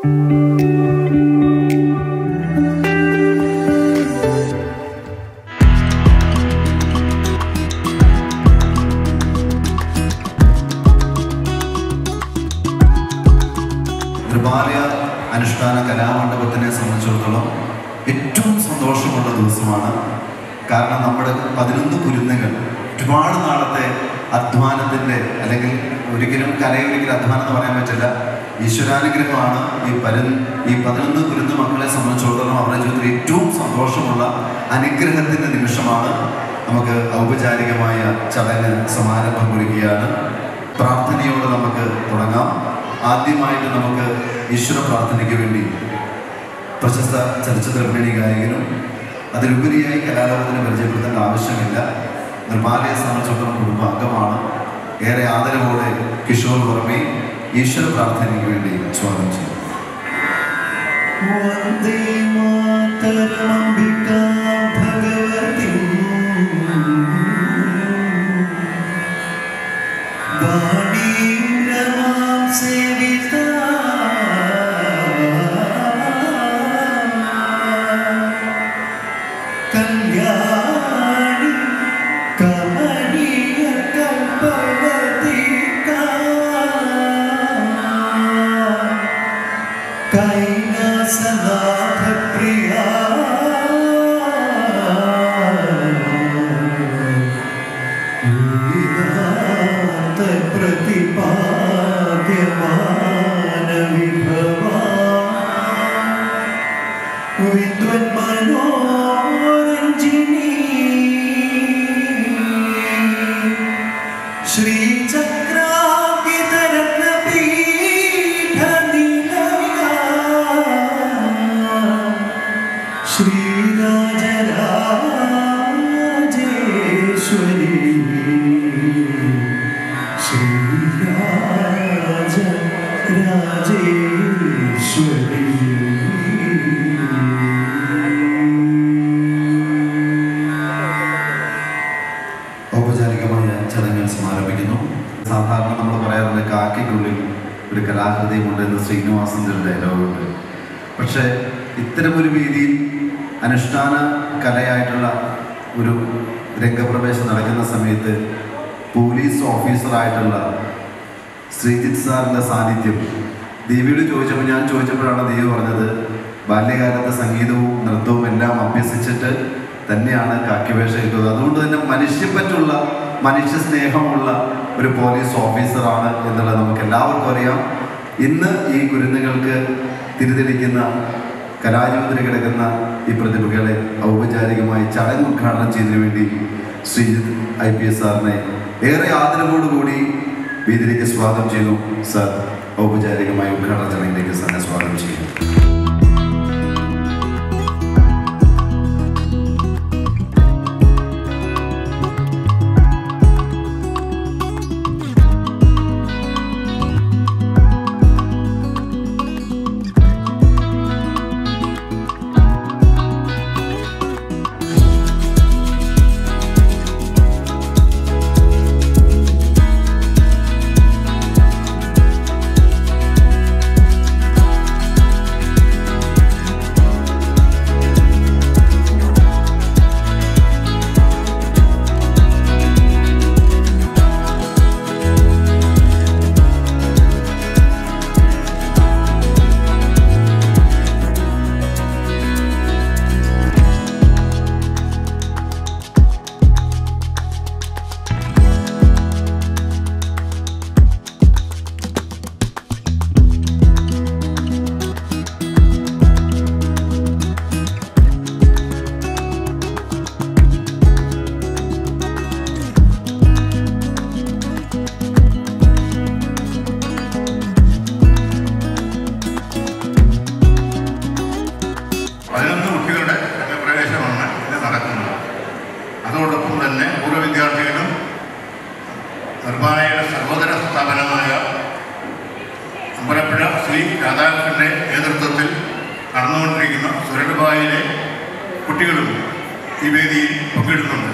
ത്രിപാലയ അനുഷ്ഠാന കലാമണ്ഡപത്തിനെ സംബന്ധിച്ചിടത്തോളം ഏറ്റവും സന്തോഷമുള്ള ദിവസമാണ് കാരണം നമ്മുടെ പതിനൊന്ന് കുരുന്നുകൾ ഒരുപാട് നാളത്തെ അധ്വാനത്തിൻ്റെ അല്ലെങ്കിൽ ഒരിക്കലും കലയൊരിക്കലും അധ്വാനം എന്ന് പറയാൻ പറ്റില്ല ഈശ്വരാനുഗ്രഹമാണ് ഈ പല ഈ പതിനൊന്ന് കുരുന്ന് മക്കളെ സംബന്ധിച്ചിടത്തോളം അവരുടെ ജീവിതത്തിൽ ഏറ്റവും സന്തോഷമുള്ള അനുഗ്രഹത്തിൻ്റെ നിമിഷമാണ് നമുക്ക് ഔപചാരികമായ ചടങ്ങ് സമാരംഭം കുറിക്കുകയാണ് പ്രാർത്ഥനയോടെ നമുക്ക് തുടങ്ങാം ആദ്യമായിട്ട് നമുക്ക് ഈശ്വര പ്രാർത്ഥനയ്ക്ക് വേണ്ടി പ്രശസ്ത ചലച്ചിത്ര പിന്നണി ഗായകനും അതിലുപരിയായി കലാലോകത്തിന് പരിചയപ്പെടുത്തേണ്ട ആവശ്യമില്ല നിർമ്മാലയെ സംബന്ധിച്ചിടത്തോളം കുടുംബാംഗമാണ് ഏറെ ആദരവോടെ കിഷോർ വർമ്മയെ ഈശ്വര പ്രാർത്ഥനയ്ക്ക് വേണ്ടി സ്വാഗതം ചെയ്യും വന്ദേ മാതരമംബികാ ഭഗവതി വാണീരമാം സേവിത കല്യാണി കമനീയ കൽപ്പവതികാ കൈലാസനാഥപ്രിയാ യുഗിനാഥ പ്രതിപാദ്യമാന വിഭവാ വിദ്വൻ മനോരഞ്ജിനി ശ്രീചക്രാങ്കിതരത്നപീഠനിലയ ശ്രീരാജരാജേശ്വരി ശ്രീരാജ രാജേശ്വരി ഔപചാരികമായ ചടങ്ങുകൾ സമാരംഭിക്കുന്നു സാധാരണ നമ്മൾ പറയാറുണ്ട് കാക്കിനുള്ളിൽ ഒരു കലാഹൃദയമുണ്ട് എന്ന് ശ്രീനിവാസന്റെ ഒരു ഡയലോഗുണ്ട് പക്ഷേ ഇത്തരമൊരു വേദിയിൽ അനുഷ്ഠാന കലയായിട്ടുള്ള ഒരു രംഗപ്രവേശം നടക്കുന്ന സമയത്ത് പോലീസ് ഓഫീസറായിട്ടുള്ള ശ്രീജിത്ത് സാറിൻ്റെ സാന്നിധ്യം ദേവിയോട് ചോദിച്ചപ്പോൾ ഞാൻ ചോദിച്ചപ്പോഴാണ് ദേവി പറഞ്ഞത് ബാല്യകാലത്തെ സംഗീതവും നൃത്തവും എല്ലാം അഭ്യസിച്ചിട്ട് തന്നെയാണ് കാക്കിവേഷം ഇട്ടത് അതുകൊണ്ട് തന്നെ മനുഷ്യപ്പറ്റുള്ള മനുഷ്യ സ്നേഹമുള്ള ഒരു പോലീസ് ഓഫീസറാണ് എന്നുള്ളത് നമുക്ക് എല്ലാവർക്കും അറിയാം ഇന്ന് ഈ കുരുന്നുകൾക്ക് തിരിതെളിക്കുന്ന കലാജീവിതത്തിൽ കിടക്കുന്ന ഈ പ്രതിഭകളെ ഔപചാരികമായി ചടങ്ങ് ഉദ്ഘാടനം ചെയ്തതിനു വേണ്ടി ശ്രീജിത്ത് ഐ പി എസ് സാറിനെ ഏറെ ആദരവോടുകൂടി വേദിയിലേക്ക് സ്വാഗതം ചെയ്യുന്നു സാർ ഔപചാരികമായ ഉദ്ഘാടന ചടങ്ങിലേക്ക് സാറിനെ സ്വാഗതം ചെയ്യുന്നു പതിനൊന്ന് കുട്ടികളുടെ പ്രവേശനമാണ് ഇത് നടക്കുന്നത് അതോടൊപ്പം തന്നെ പൂർവ്വ വിദ്യാർത്ഥികളും നിർമ്മാണയുടെ സഹോദര സ്ഥാപനമായ അമ്പലപ്പുഴ ശ്രീ രാധാകൃഷ്ണന്റെ നേതൃത്വത്തിൽ നടന്നുകൊണ്ടിരിക്കുന്ന സുരടുബായിലെ കുട്ടികളും ഈ വേദിയിൽ പങ്കെടുക്കുന്നുണ്ട്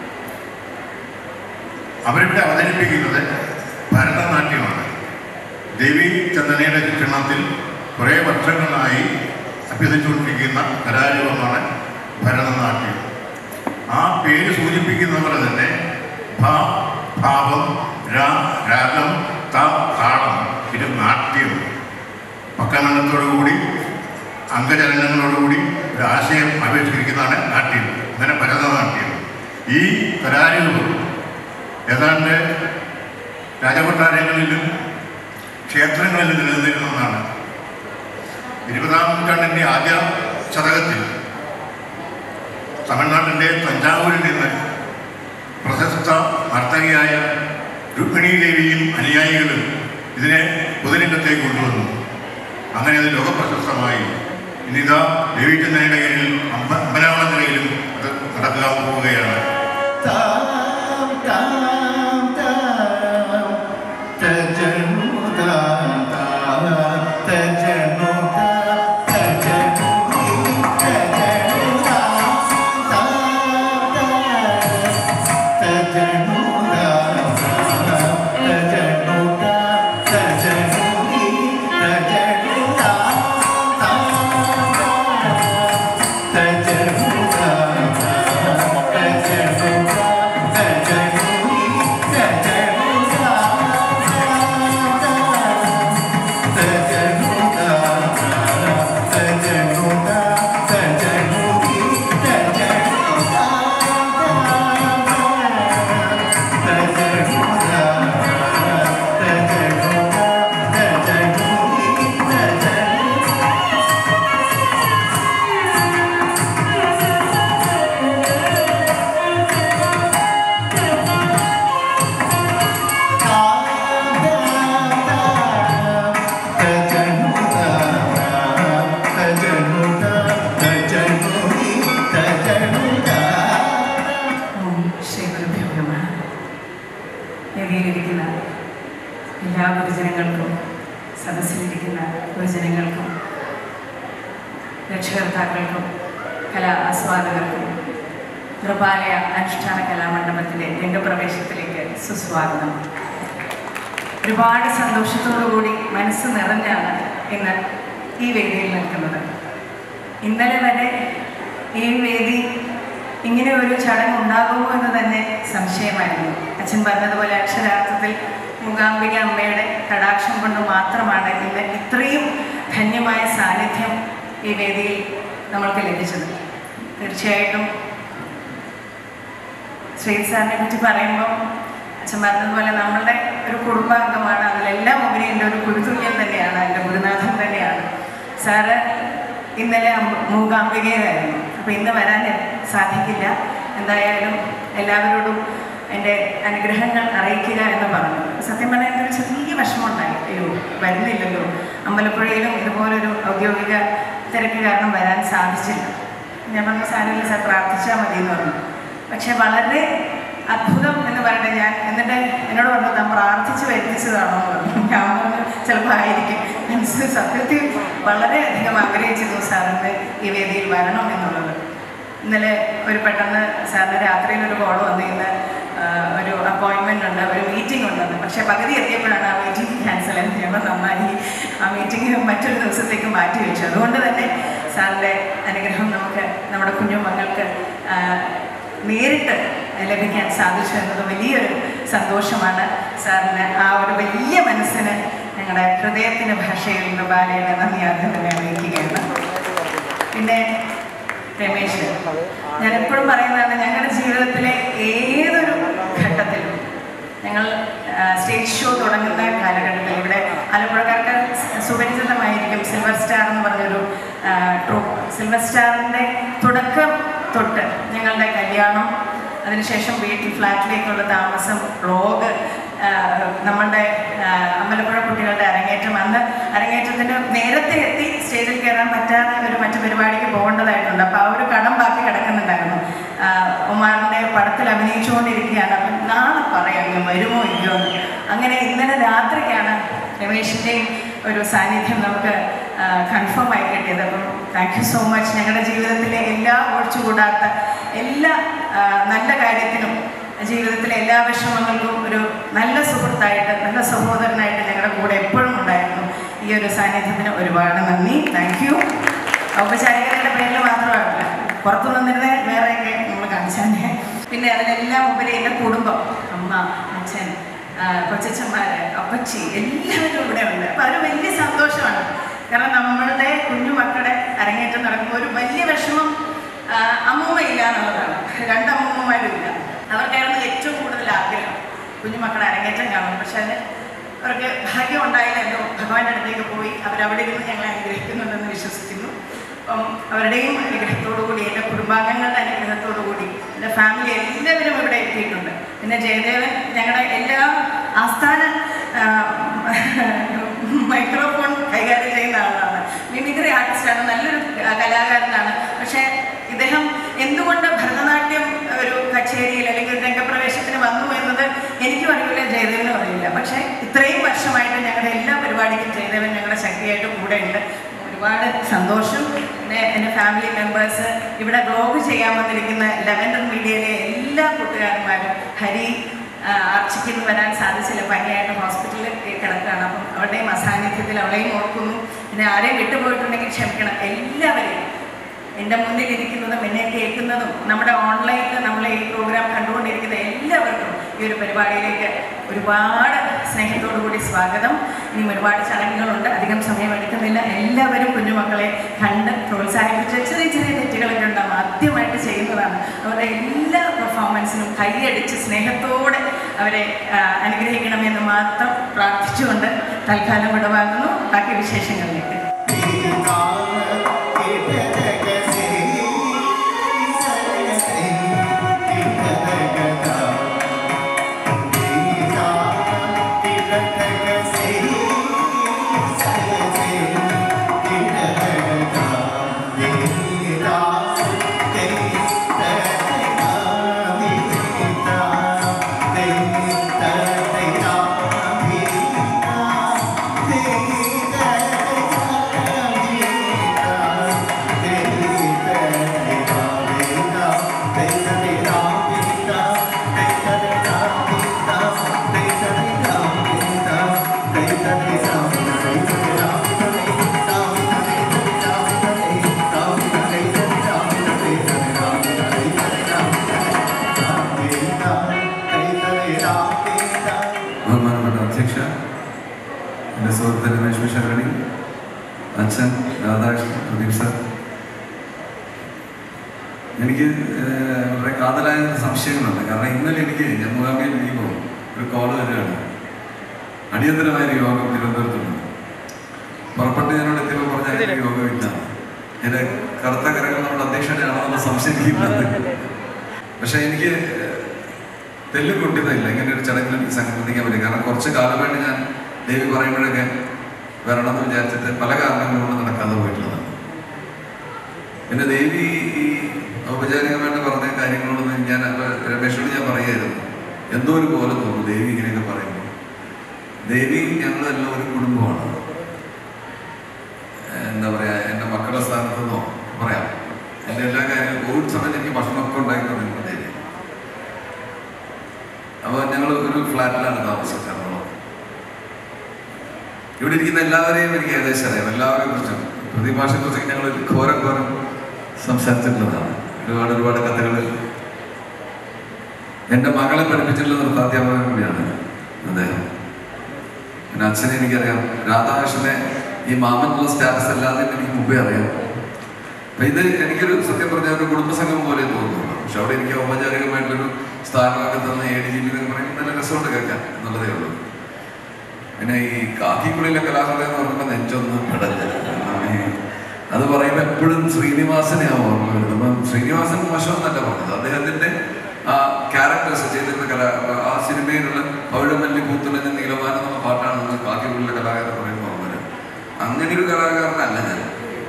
അവരിവിടെ അവതരിപ്പിക്കുന്നത് ഭരതനാട്യമാണ് ദേവി ചന്ദനയുടെ ശിക്ഷണത്തിൽ കുറേ വർഷങ്ങളായി അഭ്യസിച്ചുകൊണ്ടിരിക്കുന്ന കലാരൂപമാണ് ഭരതനാട്യം ആ പേര് സൂചിപ്പിക്കുന്ന പോലെ തന്നെ ഭ ഭാവം രാ രാഗം ത താളം ഇത് നാട്യം പക്കനത്തോടുകൂടി അംഗചലനങ്ങളോടുകൂടി ഒരു ആശയം ആവിഷ്കരിക്കുന്നതാണ് നാട്യം അങ്ങനെ ഭരതനാട്യം ഈ കലാരൂപം ഏതാണ്ട് രാജകൊട്ടാരങ്ങളിലും ക്ഷേത്രങ്ങളിലും നിലനിന്നിരുന്നതാണ് ഇരുപതാം നൂറ്റാണ്ടിൻ്റെ ആദ്യ ശതകത്തിൽ തമിഴ്നാട്ടിൻ്റെ തഞ്ചാവൂരിൽ നിന്ന് പ്രശസ്ത നർത്തകിയായ രുക്മിണി ദേവിയും അനുയായികളും ഇതിനെ പൊതുരംഗത്തേക്ക് കൊണ്ടുവന്നു അങ്ങനെ അത് ലോകപ്രശസ്തമായി ഇനിതാ ദേവിചന്ദ്രയുടെ കീഴിൽ അമ്പ അമ്പലാവളക്കരയിലും അത് നടക്കാൻ പോവുകയാണ് താം താം താം തജനു താം താം തജനു താം തജനു തജനു താം താം താം തജനു താം താം തജനു താം തജനു തജനു താം ഓം ശ്രീ ഗുരുഭ്യോ നമ വേദിയിലിരിക്കുന്ന എല്ലാ ഗുരുജനങ്ങൾക്കും സദസ്സിലിരിക്കുന്ന ഗുരുജനങ്ങൾക്കും രക്ഷകർത്താക്കൾക്കും കലാ ആസ്വാദകർക്കും കൃപാലയ അനുഷ്ഠാന കലാമണ്ഡപത്തിൻ്റെ രംഗപ്രവേശത്തിലേക്ക് സുസ്വാഗതം ഒരുപാട് സന്തോഷത്തോടുകൂടി മനസ്സ് നിറഞ്ഞാണ് ഇന്ന് ഈ വേദിയിൽ നിൽക്കുന്നത് ഇന്നലെ വരെ ഈ വേദി ഇങ്ങനെ ഒരു ചടങ്ങ് ഉണ്ടാകുമോ എന്ന് തന്നെ സംശയമായിരുന്നു അച്ഛൻ പറഞ്ഞതുപോലെ അക്ഷരാർത്ഥത്തിൽ മൂകാംബിക അമ്മയുടെ കടാക്ഷം കൊണ്ട് മാത്രമാണ് ഇന്ന് ഇത്രയും ധന്യമായ സാന്നിധ്യം ഈ വേദിയിൽ നമ്മൾക്ക് ലഭിച്ചത് തീർച്ചയായിട്ടും ശ്രീത് സാറിനെ പറ്റി പറയുമ്പോൾ അച്ഛൻ പറഞ്ഞതുപോലെ നമ്മളുടെ ഒരു കുടുംബാംഗമാണ് അതിലെല്ലാം ഉപരി എൻ്റെ ഒരു ഗുരുതുല്യം തന്നെയാണ് എൻ്റെ ഗുരുനാഥൻ തന്നെയാണ് സാറ് ഇന്നലെ അമ്പ- മൂകാംബികയിലായിരുന്നു അപ്പോൾ ഇന്ന് വരാൻ സാധിക്കില്ല എന്തായാലും എല്ലാവരോടും എൻ്റെ അനുഗ്രഹങ്ങൾ അറിയിക്കുക എന്ന് പറഞ്ഞു സത്യം പറഞ്ഞാൽ എൻ്റെ ഒരു ചെറിയ വിഷമമുണ്ടായി അയ്യോ വരുന്നില്ലല്ലോ അമ്പലപ്പുഴയിലും ഇതുപോലൊരു ഔദ്യോഗിക തിരക്ക് കാരണം വരാൻ സാധിച്ചില്ല ഞാൻ പറഞ്ഞ സാറില്ല സാർ പ്രാർത്ഥിച്ചാൽ മതി എന്ന് പറഞ്ഞു പക്ഷെ വളരെ അത്ഭുതം എന്ന് പറയട്ടെ ഞാൻ എന്നിട്ട് എന്നോട് പറഞ്ഞു താൻ പ്രാർത്ഥിച്ച് വരുത്തിച്ചതാണോ എന്ന് പറഞ്ഞു ഞാൻ പറഞ്ഞു ചിലപ്പോൾ ആയിരിക്കും മനസ്സ് സത്യത്തിൽ വളരെയധികം ആഗ്രഹിച്ചിരുന്നു സാറിൻ്റെ ഈ വേദിയിൽ വരണം എന്നുള്ളത് ഇന്നലെ ഒരു പെട്ടെന്ന് സാറിന് രാത്രിയിൽ ഒരു കോൾ വന്നു ഇന്ന് ആ, ഒരു അപ്പോയിൻമെൻ്റ് ഉണ്ട് ഒരു മീറ്റിംഗ് ഉണ്ടെന്ന് പക്ഷേ പകുതി എത്തിയപ്പോഴാണ് ആ മീറ്റിംഗ് ക്യാൻസൽ ആയത് ഞങ്ങൾ നന്നായി ആ മീറ്റിംഗ് മറ്റൊരു ദിവസത്തേക്ക് മാറ്റി വെച്ചു അതുകൊണ്ട് തന്നെ സാറിൻ്റെ അനുഗ്രഹം നമുക്ക് നമ്മുടെ കുഞ്ഞു മക്കൾക്ക് ആ, നേരിട്ട് ലഭിക്കാൻ സാധിച്ചു എന്നത് വലിയൊരു സന്തോഷമാണ് സാറിന് ആ ഒരു വലിയ മനസ്സിന് ഞങ്ങളുടെ ഹൃദയത്തിൻ്റെ ഭാഷയിൽ നിന്ന് ബാലയുടെ നന്ദി ആദ്യം തന്നെ അറിയിക്കുകയാണ് പിന്നെ രമേശ് ഞാൻ എപ്പോഴും പറയുന്നതാണ് ഞങ്ങളുടെ ജീവിതത്തിലെ ഏതൊരു ഘട്ടത്തിലും ഞങ്ങൾ ആ, സ്റ്റേജ് ഷോ തുടങ്ങുന്ന കാലഘട്ടത്തിൽ ഇവിടെ ആലപ്പുഴക്കാർക്ക് സുപരിചിതമായിരിക്കും സിൽവർ സ്റ്റാർ എന്ന് പറഞ്ഞൊരു ആ, ട്രൂപ്പ് സിൽവർ സ്റ്റാറിൻ്റെ തുടക്കം തൊട്ട് ഞങ്ങളുടെ കല്യാണം അതിനുശേഷം വീട്ടിൽ ഫ്ലാറ്റിലേക്കുള്ള താമസം വ്ളോഗ് നമ്മളുടെ ആ, അമ്പലപ്പുഴ കുട്ടികളുടെ അരങ്ങേറ്റം അന്ന് അരങ്ങേറ്റത്തിന് നേരത്തെ എത്തി സ്റ്റേജിൽ കയറാൻ പറ്റാതെ ഒരു മറ്റു പരിപാടിക്ക് പോകേണ്ടതായിട്ടുണ്ട് അപ്പോൾ ആ ഒരു കടം ബാക്കി കിടക്കുന്നുണ്ടായിരുന്നു ആ, ഉമാറിൻ്റെ പടത്തിൽ അഭിനയിച്ചുകൊണ്ടിരിക്കുകയാണ് അപ്പം നാളെ പറയാം ഞാൻ വരുമോ ഇല്ലയോ എന്ന് അങ്ങനെ ഇന്നലെ രാത്രിക്കാണ് രമേശിൻ്റെയും ഒരു സാന്നിധ്യം നമുക്ക് കൺഫേം ആയി കിട്ടിയത് അപ്പം താങ്ക് യു സോ മച്ച് ഞങ്ങളുടെ ജീവിതത്തിലെ എല്ലാ ഒഴിച്ചുകൂടാത്ത എല്ലാ ആ, നല്ല കാര്യത്തിനും ജീവിതത്തിലെ എല്ലാ വിഷമങ്ങൾക്കും ഒരു നല്ല സുഹൃത്തായിട്ട് നല്ല സഹോദരനായിട്ട് ഞങ്ങളുടെ കൂടെ എപ്പോഴും ഉണ്ടായിരുന്നു ഈ ഒരു സാന്നിധ്യത്തിന് ഒരുപാട് നന്ദി താങ്ക് യു ഔപചാരികതയുടെ പേരിൽ മാത്രമല്ല പുറത്തു നിന്നിരുന്ന വേറെയൊക്കെ നമ്മൾ കാണിച്ചാൽ പിന്നെ അതിനെല്ലാം ഉപരി എൻ്റെ കുടുംബം അമ്മ അച്ഛൻ ആ, കൊച്ചച്ഛന്മാര് അപ്പച്ചി എല്ലാവരും ഇവിടെ ഉണ്ട് അപ്പം അതൊരു വലിയ സന്തോഷമാണ് കാരണം നമ്മളുടെ കുഞ്ഞു മക്കളുടെ അരങ്ങേറ്റം നടക്കുമ്പോൾ ഒരു വലിയ വിഷമം ആ, അമ്മൂമ്മ ഇല്ല എന്നുള്ളതാണ് രണ്ട് അമ്മൂമ്മമാരും ഇല്ല അവർക്കായിരുന്നു ഏറ്റവും കൂടുതൽ ആഗ്രഹം കുഞ്ഞുമക്കളുടെ അരങ്ങേറ്റം കാണും പക്ഷെ അത് അവർക്ക് ഭാഗ്യം ഉണ്ടായില്ലല്ലോ ഭഗവാന്റെ അടുത്തേക്ക് പോയി അവരവിടെ ഇരുന്ന് ഞങ്ങളെ അനുഗ്രഹിക്കുന്നുണ്ടെന്ന് വിശ്വസിക്കുന്നു അപ്പം അവരുടെയും അനുഗ്രഹത്തോടു കൂടി എൻ്റെ കുടുംബാംഗങ്ങളുടെ അനുഗ്രഹത്തോടു കൂടി എൻ്റെ ഫാമിലി എല്ലാവരും ഇവിടെ എത്തിയിട്ടുണ്ട് പിന്നെ ജയദേവൻ ഞങ്ങളുടെ എല്ലാ ആസ്ഥാന ആ, മൈക്രോഫോൺ കൈകാര്യം ചെയ്യുന്ന ആളാണ് മിമിക്രി ആർട്ടിസ്റ്റാണ് നല്ലൊരു ആ, കലാകാരനാണ് പക്ഷേ ഇദ്ദേഹം എന്തുകൊണ്ട് ഭരതനാട്യം ഒരു കച്ചേരിയിൽ അല്ലെങ്കിൽ ഒരു രംഗപ്രവേശത്തിന് വന്നു എന്നത് എനിക്കും അറിയില്ല ജയദേവനും അറിയില്ല പക്ഷേ ഇത്രയും വർഷമായിട്ട് ഞങ്ങളുടെ എല്ലാ പരിപാടിക്കും ജയദേവൻ ഞങ്ങളുടെ ശക്തിയായിട്ട് കൂടെയുണ്ട് ഒരുപാട് സന്തോഷം പിന്നെ എൻ്റെ ഫാമിലി മെമ്പേഴ്സ് ഇവിടെ ബ്ലോഗ് ചെയ്യാൻ വന്നിരിക്കുന്ന ലെവൻഡർ മീഡിയയിലെ എല്ലാ കൂട്ടുകാരന്മാരും ഹരി ആ, ആർച്ചിക്ക് ഇന്ന് വരാൻ സാധിച്ചില്ല പനിയായിട്ട് ഹോസ്പിറ്റലിൽ കിടക്കുകയാണ് അപ്പം അവരുടെയും അസാന്നിധ്യത്തിൽ അവളെയും ഓർക്കുന്നു പിന്നെ ആരെയും വിട്ടുപോയിട്ടുണ്ടെങ്കിൽ ക്ഷമിക്കണം എല്ലാവരെയും എൻ്റെ മുന്നിൽ ഇരിക്കുന്നതും എന്നെ കേൾക്കുന്നതും നമ്മുടെ ഓൺലൈനിൽ നമ്മൾ ഈ പ്രോഗ്രാം കണ്ടുകൊണ്ടിരിക്കുന്ന എല്ലാവർക്കും ഈ ഒരു പരിപാടിയിലേക്ക് ഒരുപാട് സ്നേഹത്തോടു കൂടി സ്വാഗതം ഇനിയും ഒരുപാട് ചടങ്ങുകളുണ്ട് അധികം സമയം എടുക്കുന്നില്ല എല്ലാവരും കുഞ്ഞുമക്കളെ കണ്ട് പ്രോത്സാഹിപ്പിച്ച് ചെറിയ ചെറിയ തെറ്റുകളൊക്കെ ഉണ്ടാവും ആദ്യമായിട്ട് ചെയ്യുന്നതാണ് അവരുടെ എല്ലാ പെർഫോമൻസിനും കൈയടിച്ച് സ്നേഹത്തോടെ അവരെ ആ, അനുഗ്രഹിക്കണമെന്ന് മാത്രം പ്രാർത്ഥിച്ചുകൊണ്ട് തൽക്കാലം വിടവാങ്ങുന്നു ബാക്കി വിശേഷങ്ങളിലേക്ക് ബഹുമാനപ്പെട്ട അധ്യക്ഷ എൻ്റെ സുഹൃത്ത് രമേശ് വിശാരണി അച്ഛൻ രാധാകൃഷ്ണൻ പ്രദീപ് സാർ എനിക്ക് ഏഹ്, വളരെ കാതലായ സംശയങ്ങളുണ്ട് കാരണം ഇന്നലെ എനിക്ക് ജമ്മുകാമിയിൽ ഇരിക്കുമ്പോൾ ഒരു കോൾ വരികയാണ് അടിയന്തരമായ ഒരു യോഗം തിരുവനന്തപുരത്തുണ്ട് പുറപ്പെട്ട് ഞാനോട് എത്തിയപ്പോൾ പറഞ്ഞ അങ്ങനെ ഒരു യോഗമില്ല എൻ്റെ കറുത്ത കരകൾ നമ്മുടെ അധ്യക്ഷനാണെന്നുള്ള സംശയം എനിക്കില്ല പക്ഷേ എനിക്ക് തെല്ല് കൊണ്ടിയതില്ല ഇങ്ങനെ ഒരു ചടങ്ങിൽ എനിക്ക് സംബന്ധിക്കാൻ പറ്റും കാരണം കുറച്ച് കാലമായിട്ട് ഞാൻ ദേവി പറയുമ്പോഴൊക്കെ വരണമെന്ന് വിചാരിച്ചിട്ട് പല കാരണങ്ങൾ കൊണ്ട് നടക്കാതെ പോയിട്ടുള്ളതാണ് പിന്നെ ദേവി ഈ ഔപചാരികമായിട്ട് പറഞ്ഞ കാര്യങ്ങളോടൊന്നും ഞാൻ അപ്പൊ രമേശോട് ഞാൻ പറയായിരുന്നു എന്തോ ഒരു പോലെ തോന്നുന്നു ദേവി ഇങ്ങനെയൊക്കെ പറയുമ്പോൾ ദേവി ഞങ്ങളെല്ലാം ഒരു കുടുംബമാണ് എന്താ പറയാ എൻ്റെ മക്കളുടെ സ്ഥാനത്ത് നിന്നോ പറയാം എൻ്റെ എല്ലാ കാര്യങ്ങളും കോവിഡ് സമയത്ത് എനിക്ക് ഭക്ഷണമൊക്കെ ഉണ്ടാക്കി തുടങ്ങുന്നത് ദേവി അപ്പോൾ ഞങ്ങൾ ഒരു ഫ്ലാറ്റിലാണ് താമസിച്ചത് ഇവിടെ ഇരിക്കുന്ന എല്ലാവരെയും എനിക്ക് ഏകദേശം അറിയാം എല്ലാവരെയും കുറിച്ചും പ്രതിഭാഷയെ കുറിച്ച് ഞങ്ങൾ ഘോരം ഘോരം സംസാരിച്ചിട്ടുള്ളതാണ് ഒരുപാട് ഒരുപാട് കഥകൾ എൻ്റെ മകളെ പഠിപ്പിച്ചിട്ടുള്ള നൃത്താധ്യാപകൻ കൂടിയാണ് അദ്ദേഹം പിന്നെ അച്ഛനെ എനിക്കറിയാം രാധാകൃഷ്ണനെ ഈ മാമനുള്ള സ്റ്റാറ്റസ് അല്ലാതെ എനിക്ക് മുമ്പേ അറിയാം അപ്പൊ ഇത് എനിക്കൊരു സത്യം പറഞ്ഞ ഒരു കുടുംബസംഘം പോലെ തോന്നുന്നു പക്ഷെ അവിടെ എനിക്ക് ഔപചാരികമായിട്ടൊരു സ്ഥാനമൊക്കെ തന്ന എ ഡി ജി പി എന്നൊക്കെ പറയുമ്പോൾ നല്ല രസമുണ്ട് കേൾക്കാൻ എന്നുള്ളതേ ഉള്ളൂ പിന്നെ ഈ കാക്കിക്കുള്ളിലെ കലാകാരൻ എന്ന് പറയുമ്പോൾ നെഞ്ചൊന്ന് പെടഞ്ഞ് അത് പറയുമ്പോൾ എപ്പോഴും ശ്രീനിവാസനെയാണ് ഓർമ്മ വരുന്നത് അപ്പം ശ്രീനിവാസൻ മോശമെന്നല്ല പറഞ്ഞത് അദ്ദേഹത്തിന്റെ ആ ക്യാരക്ടേഴ്സ് ചെയ്തിരുന്ന കല ആ സിനിമയിലുള്ള പൗഴമല്ലി പൂത്തുലഞ്ഞ നീലവാനം എന്നുള്ള പാട്ടാണ് നമ്മൾ കാക്കിക്കുള്ളിലെ കലാകാരൻ പറയുമ്പോൾ ഓർമ്മ വരും അങ്ങനെ ഒരു കലാകാരനല്ല ഞാൻ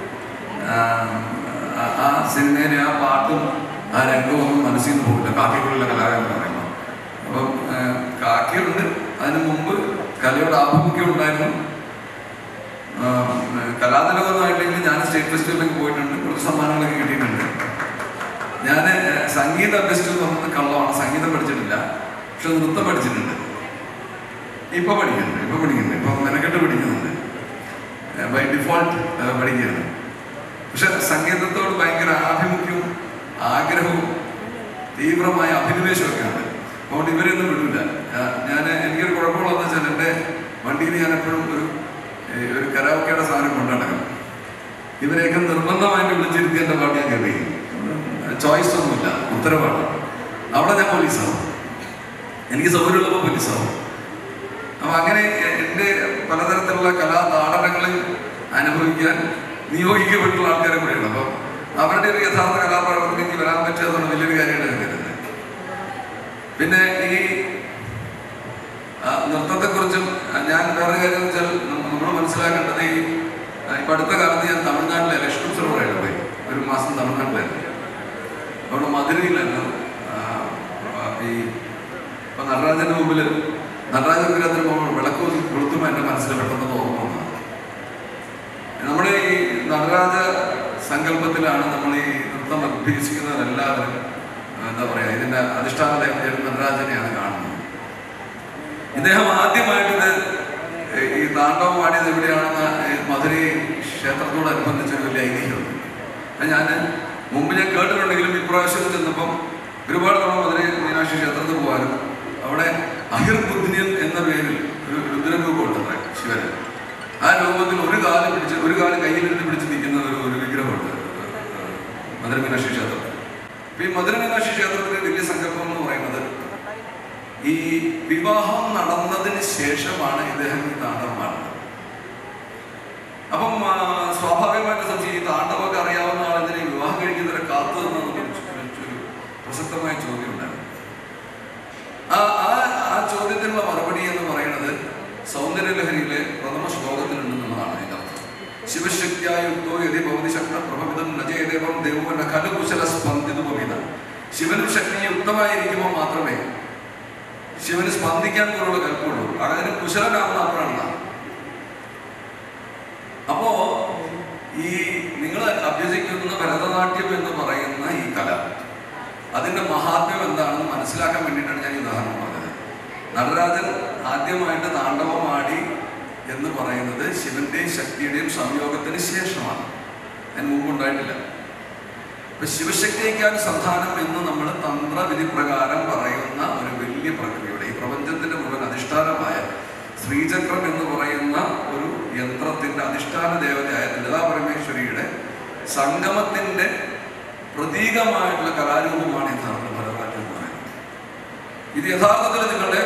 ആ- ആ സിനിമയിലെ ആ പാട്ടും ആ രംഗവും ഒന്നും മനസ്സിൽ നിന്ന് പോകില്ല കാക്കിക്കുള്ളിലെ കലാകാരൻ എന്ന് പറയുമ്പോൾ അപ്പം ആ, കാക്കിയുണ്ട് അതിന് മുമ്പ് കലയുടെ ആഭിമുഖ്യം ഉണ്ടായിരുന്നു ആ, കലാതിലകമായിട്ടെങ്കിൽ ഞാൻ സ്റ്റേറ്റ് ഫെസ്റ്റിവലിലേക്ക് പോയിട്ടുണ്ട് കുറച്ച് സമ്മാനങ്ങളൊക്കെ കിട്ടിയിട്ടുണ്ട് ഞാൻ സംഗീതം അഭ്യസിച്ചു എന്ന് പറഞ്ഞത് കള്ളമാണ് സംഗീതം പഠിച്ചിട്ടില്ല പക്ഷെ നൃത്തം പഠിച്ചിട്ടുണ്ട് ഇപ്പൊ പഠിക്കുന്നുണ്ട് ഇപ്പൊ പഠിക്കുന്നുണ്ട് ഇപ്പൊ മെനക്കെട്ട് പഠിക്കുന്നുണ്ട് ബൈ ഡിഫോൾട്ട് പഠിക്കുന്നത് പക്ഷെ സംഗീതത്തോട് ഭയങ്കര ആഭിമുഖ്യവും ആഗ്രഹവും തീവ്രമായ അഭിനിവേശമൊക്കെ ഉണ്ട് അതുകൊണ്ട് ഇവരെയൊന്നും വിടില്ല ഞാൻ എനിക്കൊരു കുഴപ്പമുള്ളതെന്ന് വെച്ചാൽ എൻ്റെ വണ്ടിയിൽ ഞാൻ എപ്പോഴും ഒരു ഏഹ്, ഒരു കരാവക്കയുടെ സാധനം കൊണ്ടു നടക്കണം ഇവരെയൊക്കെ നിർബന്ധമായിട്ട് വിളിച്ചിരുത്തി എൻ്റെ പാട്ട് ഞാൻ കേൾപ്പിക്കും ചോയ്സ് ഒന്നുമില്ല ഉത്തരവാണ് അവിടെ ഞാൻ പോലീസാവും എനിക്ക് സൗകര്യമുള്ളപ്പോൾ പോലീസാവും അപ്പൊ അങ്ങനെ എൻ്റെ പലതരത്തിലുള്ള കലാ നാടകങ്ങളിൽ അനുഭവിക്കാൻ നിയോഗിക്കപ്പെട്ടുള്ള ആൾക്കാരെ കൂടെയാണ് അപ്പം അവരുടെ ഒരു യഥാർത്ഥ കലാപ്രവർത്തനത്തിലേക്ക് വരാൻ പറ്റുക എന്നുള്ള വലിയൊരു കാര്യമായിട്ട് ഞാൻ കരുതുന്നത് പിന്നെ ഈ ആ, നൃത്തത്തെക്കുറിച്ചും ആ, ഞാൻ വേറെ കാര്യം വെച്ചാൽ നമ്മൾ മനസ്സിലാക്കേണ്ടത് ഈ ആ, ഇപ്പൊ അടുത്ത കാലത്ത് ഞാൻ തമിഴ്നാട്ടിലെ ലക്ഷ്മി സരോവറായിട്ട് പോയി ഒരു മാസം തമിഴ്നാട്ടിലായിരുന്നു അവിടെ മധുരയിലായിരുന്നു ആ, ആ, ഈ ഇപ്പൊ നടരാജന്റെ മുമ്പിൽ നടരാജ വിഗ്രഹത്തിന് പോകുമ്പോൾ വിളക്ക് കൊളുത്തി- കൊളുത്തുമ്പോൾ എൻ്റെ മനസ്സിൽ പെട്ടെന്ന് ഓർമ്മ വന്നത് നമ്മുടെ ഈ നടരാജ സങ്കല്പത്തിലാണ് നമ്മൾ ഈ നൃത്തം അഭ്യസിക്കുന്നവരെല്ലാവരും ആ, എന്താ പറയാ ഇതിന്റെ അധിഷ്ഠാന ദേവതയായിട്ട് നടരാജനെയാണ് കാണുന്നത് ഇദ്ദേഹം ആദ്യമായിട്ട് ഇത് ഈ താണ്ഡവം പാടിയത് എവിടെയാണെന്ന് ഈ മധുരൈ ക്ഷേത്രത്തോടനുബന്ധിച്ച് ഒരു വലിയ ഐതിഹ്യമുണ്ട് അത് ഞാൻ മുമ്പ് ഞാൻ കേട്ടിട്ടുണ്ടെങ്കിലും ഇപ്രാവശ്യം ചെന്നപ്പം ഒരുപാട് തവണ മധുരൈ മീനാക്ഷി ക്ഷേത്രത്തിൽ പോകാനും അവിടെ അഹിർബുദ്ധിനിയൻ എന്ന പേരിൽ ഒരു രുദ്രരൂപം ഉണ്ടത്രേ ശിവന് ആ രൂപത്തിൽ ഒരു കാല് പിടിച്ച് ഒരു കാല് കയ്യിലെടുത്ത് പിടിച്ച് നിൽക്കുന്ന ഒരു ഒരു വിഗ്രഹമുണ്ട് മധുര മീനാക്ഷി ക്ഷേത്രത്തിൽ അപ്പൊ ഈ മധുര മീനാക്ഷി ക്ഷേത്രത്തിലെ വലിയ സങ്കല്പം എന്ന് പറയുന്നത് ഈ വിവാഹം നടന്നതിന് ശേഷമാണ് ഇദ്ദേഹം ഈ താണ്ഡവം പാടുന്നത് അപ്പം ആ, സ്വാഭാവികമായിട്ട് സംശയം ഈ താണ്ഡവമൊക്കെ അറിയാവുന്ന ആളെന്തിനെ വിവാഹം കഴിക്കുന്നവരെ കാത്തു നിന്നൊരു ഒരു പ്രസക്തമായ ചോദ്യം ഉണ്ടായിരുന്നു ആ ആ ആ ചോദ്യത്തിനുള്ള മറുപടി എന്ന് പറയുന്നത് സൗന്ദര്യലഹരിയിലെ പ്രഥമ ശ്ലോകത്തിലുണ്ടെന്നുള്ളതാണ് അതിന്റെ അർത്ഥം ശിവശക്തിയായ യുക്തോ യതി ഭവതി ശക്ത പ്രഭവിതം നജയദേവം ദേവന കലകുശല സ്പന്ദിതുപമിത ശിവനും ശക്തി യുക്തമായിരിക്കുമ്പോൾ മാത്രമേ ശിവന് സ്പന്ദിക്കാൻ പോലുള്ള കൽപ്പുള്ളൂ അതിന് കുശലനാവുന്ന അപ്പോഴാണ് അപ്പോ ഈ നിങ്ങൾ അഭ്യസിക്കുന്ന ഭരതനാട്യം എന്ന് പറയുന്ന ഈ കല അതിന്റെ മഹാത്മ്യം എന്താണെന്ന് മനസ്സിലാക്കാൻ വേണ്ടിയിട്ടാണ് ഞാൻ ഈ ഉദാഹരണം പറഞ്ഞത് നടരാജൻ ആദ്യമായിട്ട് താണ്ഡവമാടി എന്ന് പറയുന്നത് ശിവന്റെയും ശക്തിയുടെയും സംയോഗത്തിന് ശേഷമാണ് അതിന് മുമ്പ് ഉണ്ടായിട്ടില്ല ഇപ്പൊ ശിവശക്തിയേക്കാൻ സന്ധാനം എന്ന് നമ്മൾ തന്ത്രവിധി പ്രകാരം പറയുന്ന ഒരു വലിയ പ്രക്രിയയുടെ ഈ പ്രപഞ്ചത്തിന്റെ മുഴുവൻ അധിഷ്ഠാനമായ ശ്രീചക്രം എന്ന് പറയുന്ന ഒരു യന്ത്രത്തിന്റെ അധിഷ്ഠാന ദേവതയായ ലളിതാ പരമേശ്വരിയുടെ സംഗമത്തിന്റെ പ്രതീകമായിട്ടുള്ള കലാരൂപമാണ് യഥാർത്ഥ ഭരതനാട്യം എന്ന് പറയുന്നത് ഇത് യഥാർത്ഥത്തിൽ നിങ്ങളുടെ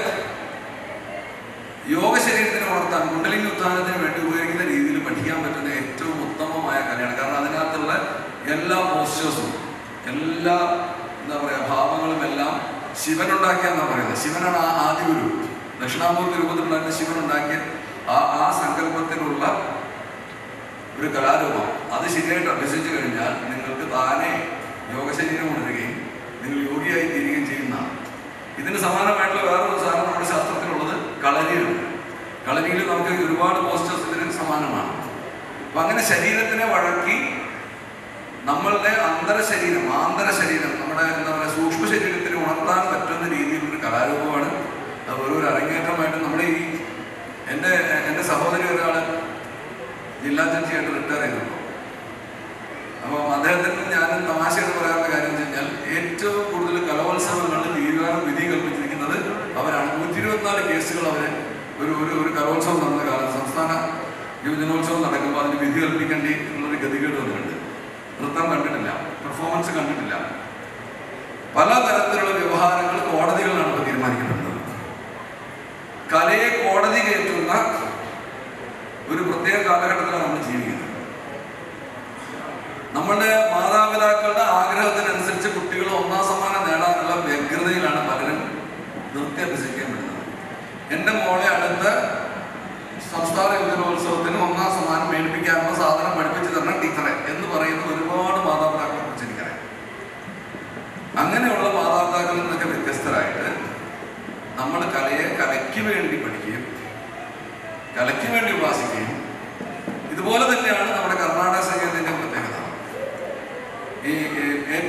യോഗ ശരീരത്തിനെ വളർത്താൻ കുണ്ടലിംഗ ഉത്ഥാനത്തിന് വേണ്ടി ഉപയോഗിക്കുന്ന രീതിയിൽ പഠിക്കാൻ പറ്റുന്ന ഏറ്റവും ഉത്തമമായ കലയാണ് കാരണം അതിനകത്തുള്ള എല്ലാ പോസ്റ്റേഴ്സും എല്ലാ എന്താ പറയാ ഭാവങ്ങളും എല്ലാം ശിവൻ ഉണ്ടാക്കിയെന്നാണ് പറയുന്നത് ശിവനാണ് ആ ആദ്യ ഗുരു ദക്ഷിണാമൂർത്തി രൂപത്തിലുണ്ടായിരുന്ന ശിവൻ ഉണ്ടാക്കിയ ആ ആ സങ്കല്പത്തിലുള്ള ഒരു കലാരൂപം അത് ശരിയായിട്ട് അഭ്യസിച്ചു കഴിഞ്ഞാൽ നിങ്ങൾക്ക് താനെ യോഗശരീരം ഉണരുകയും നിങ്ങൾ യോഗിയായി തീരുകയും ചെയ്യുന്നതാണ് ഇതിന് സമാനമായിട്ടുള്ള വേറൊരു സാധനം നമ്മുടെ ശാസ്ത്രത്തിലുള്ളത് കളരിയാണ് കളരിയിൽ നമുക്ക് ഒരുപാട് പോസ്റ്റേഴ്സ് ഇതിന് സമാനമാണ് അപ്പൊ അങ്ങനെ ശരീരത്തിനെ വഴക്കി നമ്മളുടെ അന്തര ശരീരം ആന്തര ശരീരം നമ്മുടെ എന്താ പറയുക സൂക്ഷ്മ ശരീരത്തിന് ഉണർത്താൻ പറ്റുന്ന രീതിയിലൊരു കലാരൂപമാണ് അത് വെറും ഒരു അരങ്ങേറ്റമായിട്ട് നമ്മുടെ ഈ എൻ്റെ എൻ്റെ സഹോദരി ഒരാൾ ജില്ലാ ജഡ്ജിയായിട്ട് റിട്ടയർ ചെയ്തിട്ടുണ്ട് അപ്പം അദ്ദേഹത്തിന് ഞാൻ തമാശയായിട്ട് പറയാനുള്ള കാര്യം എന്ന് വെച്ച് കഴിഞ്ഞാൽ ഏറ്റവും കൂടുതൽ കലോത്സവങ്ങളിൽ തീരുമാനം വിധി കൽപ്പിച്ചിരിക്കുന്നത് അവരാണ് നൂറ്റി ഇരുപത്തിനാല് കേസുകൾ അവര് ഒരു ഒരു ഒരു കലോത്സവം നടന്ന കാലത്ത് സംസ്ഥാന യുവജനോത്സവം നടക്കുമ്പോൾ അതിന് വിധി കൽപ്പിക്കേണ്ടി ഉള്ളൊരു ഗതികേട് വന്നിട്ടുണ്ട് നൃത്തം കണ്ടിട്ടില്ല പെർഫോമൻസ് കണ്ടിട്ടില്ല പല തരത്തിലുള്ള വ്യവഹാരങ്ങൾ കോടതികളിലാണ് ഇപ്പോൾ തീരുമാനിക്കപ്പെടുന്നത് കലയെ കോടതി കയറ്റുന്ന ഒരു പ്രത്യേക കാലഘട്ടത്തിലാണ് നമ്മൾ ജീവിക്കുന്നത് നമ്മളുടെ മാതാപിതാക്കളുടെ ആഗ്രഹത്തിനനുസരിച്ച് കുട്ടികൾ ഒന്നാം സമ്മാനം നേടാനുള്ള വ്യഗ്രതയിലാണ് പലരും നൃത്യം അഭ്യസിക്കാൻ വിടുന്നത് എൻ്റെ മോളെ അടുത്ത സംസ്ഥാന യുവജനോത്സവത്തിന് ഒന്നാം സമ്മാനം മേടിപ്പിക്കാനുള്ള സാധനം പഠിപ്പിച്ചു തരണം ടീച്ചറെ എന്ന് പറയുന്ന ഒരുപാട് മാതാപിതാക്കളെ കുറിച്ച് എനിക്കറിയാം അങ്ങനെയുള്ള മാതാപിതാക്കളിൽ നിന്നൊക്കെ വ്യത്യസ്തരായിട്ട് നമ്മൾ കലയെ കലയ്ക്ക് വേണ്ടി പഠിക്കുകയും കലയ്ക്ക് വേണ്ടി ഉപാസിക്കുകയും ഇതുപോലെ തന്നെയാണ് നമ്മുടെ കർണാടക സംഗീതത്തിന്റെ പ്രത്യേകത ഈ ഈ ഏറ്റവും വലിയ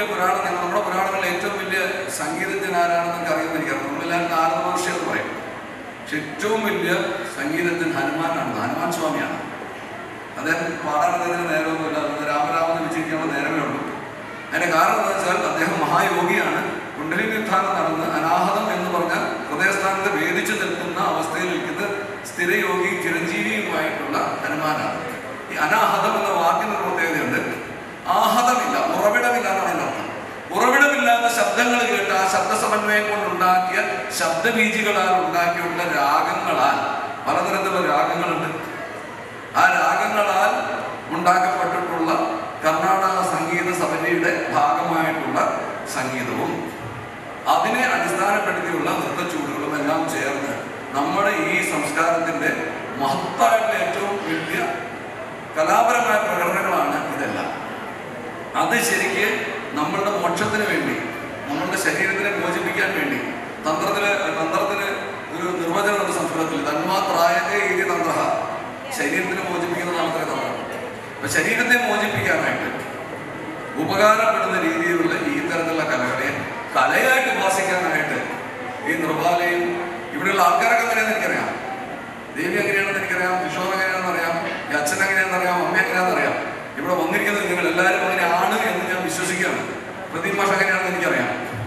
വലിയ പുരാണം നിങ്ങൾ നമ്മുടെ പുരാണങ്ങളിൽ ഏറ്റവും വലിയ സംഗീതജ്ഞൻ ആരാണെന്ന് നിങ്ങൾക്ക് അറിയുമെന്ന് എനിക്കറിയാം നമ്മളെല്ലാവരും നാരദ മഹർഷി എന്ന് പറയും പക്ഷെ ഏറ്റവും വലിയ സംഗീതജ്ഞൻ ഹനുമാനാണ് ഹനുമാൻ സ്വാമിയാണ് അദ്ദേഹം പാടാനതിന് നേരമൊന്നുമില്ല അത് രാമരാമെന്ന് വിജയിക്കാനുള്ള നേരമേ ഉള്ളൂ അതിന്റെ കാരണം എന്താ വെച്ചാൽ അദ്ദേഹം മഹായോഗിയാണ് കുണ്ടലി നിർദ്ധാനം നടന്ന് അനാഹതം എന്ന് പറഞ്ഞ ഹൃദയസ്ഥാനത്ത് വേദിച്ചു നിൽക്കുന്ന അവസ്ഥയിൽ നിൽക്കുന്ന സ്ഥിരയോഗി ചിരഞ്ജീവിയുമായിട്ടുള്ള ഹനുമാനാണ് ഈ അനാഹതം എന്ന വാക്കിന് ഒരു പ്രത്യേകതയുണ്ട് ആഹതമില്ല ഉറവിടമില്ല എന്നാണ് അതിന്റെ അർത്ഥം ഉറവിടമില്ലാത്ത ശബ്ദങ്ങൾ കേട്ട് ആ ശബ്ദ സമന്വയം കൊണ്ടുണ്ടാക്കിയ ശബ്ദബീജികളാൽ ഉണ്ടാക്കിയുള്ള രാഗങ്ങളാൽ പലതരത്തിലുള്ള രാഗങ്ങളുണ്ട് ആ രാഗങ്ങളാൽ ഉണ്ടാക്കപ്പെട്ടിട്ടുള്ള കർണാടക സംഗീത സഭയുടെ ഭാഗമായിട്ടുള്ള സംഗീതവും അതിനെ അടിസ്ഥാനപ്പെടുത്തിയുള്ള നൃത്തച്ചൂടുകളും എല്ലാം ചേർന്ന് നമ്മുടെ ഈ സംസ്കാരത്തിന്റെ മഹത്തായിട്ടുള്ള ഏറ്റവും വലിയ കലാപരമായ പ്രകടനങ്ങളാണ് ഇതെല്ലാം അത് ശരിക്ക് നമ്മളുടെ മോക്ഷത്തിന് വേണ്ടി നമ്മളുടെ ശരീരത്തിനെ മോചിപ്പിക്കാൻ വേണ്ടി തന്ത്രത്തിന് തന്ത്രത്തിന് ഒരു നിർവചനമുണ്ട് സംസ്കൃതത്തിൽ തന്മാത്രായത്തെ ഏരിയ തന്ത്ര ശരീരത്തിനെ മോചിപ്പിക്കുന്നതാണ് അത്ര തന്ത്രം അപ്പൊ ശരീരത്തെ മോചിപ്പിക്കാനായിട്ട് ഉപകാരപ്പെടുന്ന രീതിയിലുള്ള ഈ തരത്തിലുള്ള കലകളെ കലയായിട്ട് ഉപാസിക്കാനായിട്ട് ഈ നിർബാലയും ഇവിടെയുള്ള ആൾക്കാരൊക്കെ എങ്ങനെയാണെന്ന് എനിക്കറിയാം ദേവി എങ്ങനെയാണെന്ന് എനിക്കറിയാം കിഷോർ എങ്ങനെയാണെന്ന് അറിയാം ഈ അച്ഛൻ എങ്ങനെയാണെന്ന് അറിയാം അമ്മ എങ്ങനെയാണെന്ന് അറിയാം ഇവിടെ വന്നിരിക്കുന്നത് നിങ്ങൾ എല്ലാവരും അങ്ങനെയാണ് എന്ന് ഞാൻ വിശ്വസിക്കുകയാണ് പ്രദീപ് മാഷ എങ്ങനെയാണെന്ന് എനിക്കറിയാം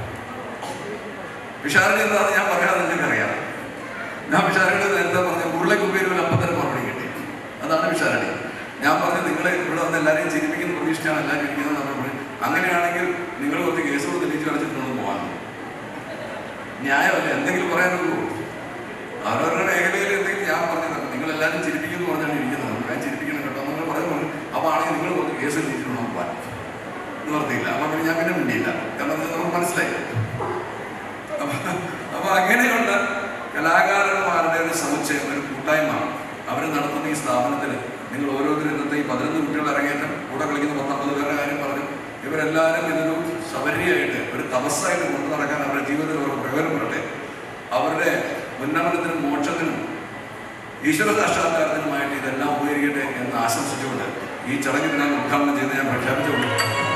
വിശാരടി എന്താണെന്ന് ഞാൻ പറയാമെന്ന് നിങ്ങൾക്കറിയാം ഞാൻ വിശാരടി നേരത്തെ പറഞ്ഞ ഉരുളയ്ക്ക് ഉപയോഗിക്കുന്ന അപ്പത്തരം മറുപടി കിട്ടി അതാണ് വിശാരടി ഞാൻ പറഞ്ഞു നിങ്ങളെ ഇവിടെ വന്ന് എല്ലാവരെയും ചിരിപ്പിക്കുന്ന പ്രതീക്ഷിച്ചാണ് എല്ലാവരും ഇരിക്കുന്നത് നമ്മൾ പറഞ്ഞു അങ്ങനെയാണെങ്കിൽ നിങ്ങൾ കുറച്ച് കേസ് കൊടുത്ത് തിരിച്ചു കളിച്ചിട്ടൊന്നും പോകാൻ ന്യായമല്ല എന്തെങ്കിലും പറയാനുള്ളൂ അവരവരുടെ മേഖലയിൽ എന്തെങ്കിലും ഞാൻ പറഞ്ഞത് നിങ്ങൾ എല്ലാവരും ചിരിപ്പിക്കുന്നു പറഞ്ഞാണ് ഇരിക്കുന്നത് ഞാൻ ചിരിപ്പിക്കണം കേട്ടോ നിങ്ങൾ പറയുമ്പോൾ അപ്പോൾ ആണെങ്കിൽ നിങ്ങൾ കുറച്ച് കേസ് തിരിച്ചിട്ട് പോകാൻ നിവർത്തിയില്ല അപ്പോൾ പിന്നെ ഞാൻ പിന്നെ മിണ്ടിയില്ല കാരണം ഇത് നമുക്ക് മനസ്സിലായി അപ്പൊ അപ്പൊ അങ്ങനെയുള്ള കലാകാരന്മാരുടെ ഒരു സമുച്ചയം ഒരു കൂട്ടായ്മ അവർ നടത്തുന്ന ഈ സ്ഥാപനത്തിൽ നിങ്ങൾ ഓരോരുത്തരും ഇന്നത്തെ ഈ പതിനൊന്ന് കുട്ടികൾ ഇറങ്ങിയിട്ട് കൂടെ കളിക്കുന്ന പത്തൊമ്പത് പേരുടെ കാര്യം പറഞ്ഞു ഇവരെല്ലാവരും ഇതൊരു ശബരിയായിട്ട് ഒരു തപസ്സായിട്ട് കൊണ്ടു നടക്കാൻ അവരുടെ ജീവിതത്തിൽ അവർ പ്രയോജനപ്പെടട്ടെ അവരുടെ ഉന്നമനത്തിനും മോക്ഷത്തിനും ഈശ്വര സാക്ഷാത്കാരത്തിനുമായിട്ട് ഇതെല്ലാം ഉപകരിക്കട്ടെ എന്ന് ആശംസിച്ചുകൊണ്ട് ഈ ചടങ്ങിൽ ഞാൻ ഉദ്ഘാടനം ചെയ്ത് ഞാൻ പ്രഖ്യാപിച്ചുകൊണ്ട്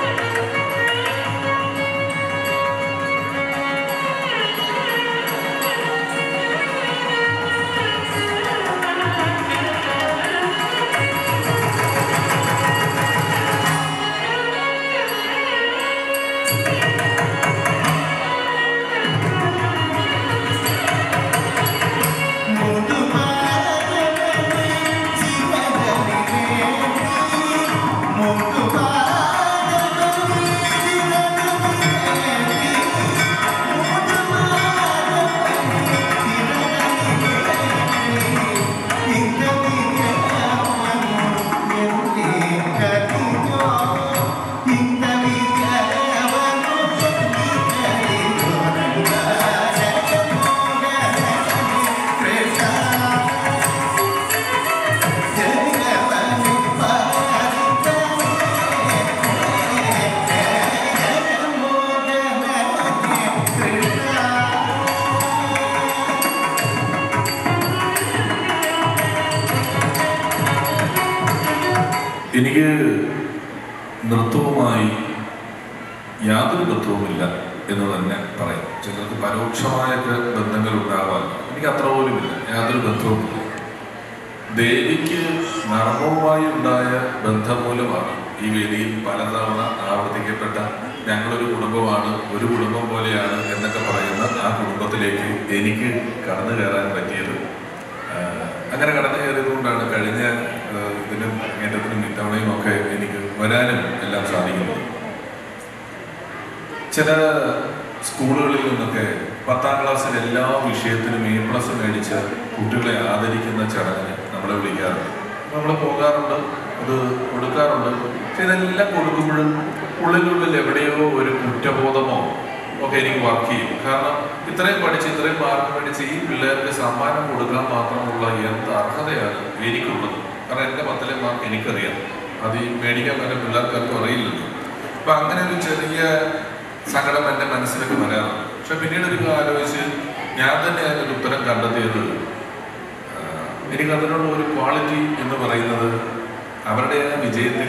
എനിക്ക് നൃത്തവുമായി യാതൊരു ബന്ധവുമില്ല എന്ന് തന്നെ പറയാം ചിലർക്ക് പരോക്ഷമായൊക്കെ ബന്ധങ്ങൾ ഉണ്ടാവാൻ എനിക്ക് അത്ര പോലുമില്ല യാതൊരു ബന്ധവുമില്ല ദേവിക്ക് നർമ്മവുമായി ഉണ്ടായ ബന്ധം മൂലമാണ് ഈ വേദിയിൽ പലതവണ ആവർത്തിക്കപ്പെട്ട ഞങ്ങളൊരു കുടുംബമാണ് ഒരു കുടുംബം പോലെയാണ് എന്നൊക്കെ പറയുന്ന ആ കുടുംബത്തിലേക്ക് എനിക്ക് കടന്നു കയറാൻ പറ്റിയത് ആഹ് അങ്ങനെ കടന്നു കയറിയത് കൊണ്ടാണ് കഴിഞ്ഞ ആഹ് ഇതിനും അരങ്ങേറ്റത്തിനും ഇത്തവണയും ഒക്കെ എനിക്ക് വരാനും എല്ലാം സാധിക്കുന്നത് ചില സ്കൂളുകളിൽ നിന്നൊക്കെ പത്താം ക്ലാസ്സിൽ എല്ലാ വിഷയത്തിനും എ പ്ലസ് മേടിച്ച് കുട്ടികളെ ആദരിക്കുന്ന ചടങ്ങിന് നമ്മളെ വിളിക്കാറുണ്ട് നമ്മൾ പോകാറുണ്ട് അത് കൊടുക്കാറുണ്ട് പക്ഷെ ഇതെല്ലാം കൊടുക്കുമ്പോഴും ഉള്ളിനുള്ളിൽ എവിടെയോ ഒരു കുറ്റബോധമോ ഒക്കെ എനിക്ക് വർക്ക് ചെയ്യും കാരണം ഇത്രയും പഠിച്ച് ഇത്രയും മാർക്ക് മേടിച്ച് ഈ പിള്ളേർക്ക് സമ്മാനം കൊടുക്കാൻ മാത്രമുള്ള എന്ത് അർഹതയാണ് എനിക്കുള്ളത് കാരണം എൻ്റെ പത്തിലെ മാർക്ക് എനിക്കറിയാം അത് ഈ മേടിക്കാൻ പറ്റുന്ന പിള്ളേർക്കാർക്കും അറിയില്ലല്ലോ അപ്പൊ അങ്ങനെ ഒരു ചെറിയ സങ്കടം എൻ്റെ മനസ്സിലേക്ക് വരാറുണ്ട് പക്ഷെ പിന്നീട് ഒരു ആലോചിച്ച് ഞാൻ തന്നെ അതിനൊരു ഉത്തരം കണ്ടെത്തിയത് ആഹ് എനിക്ക് അതിനുള്ള ഒരു ക്വാളിറ്റി എന്ന് പറയുന്നത് അവരുടെ ആ വിജയത്തിൽ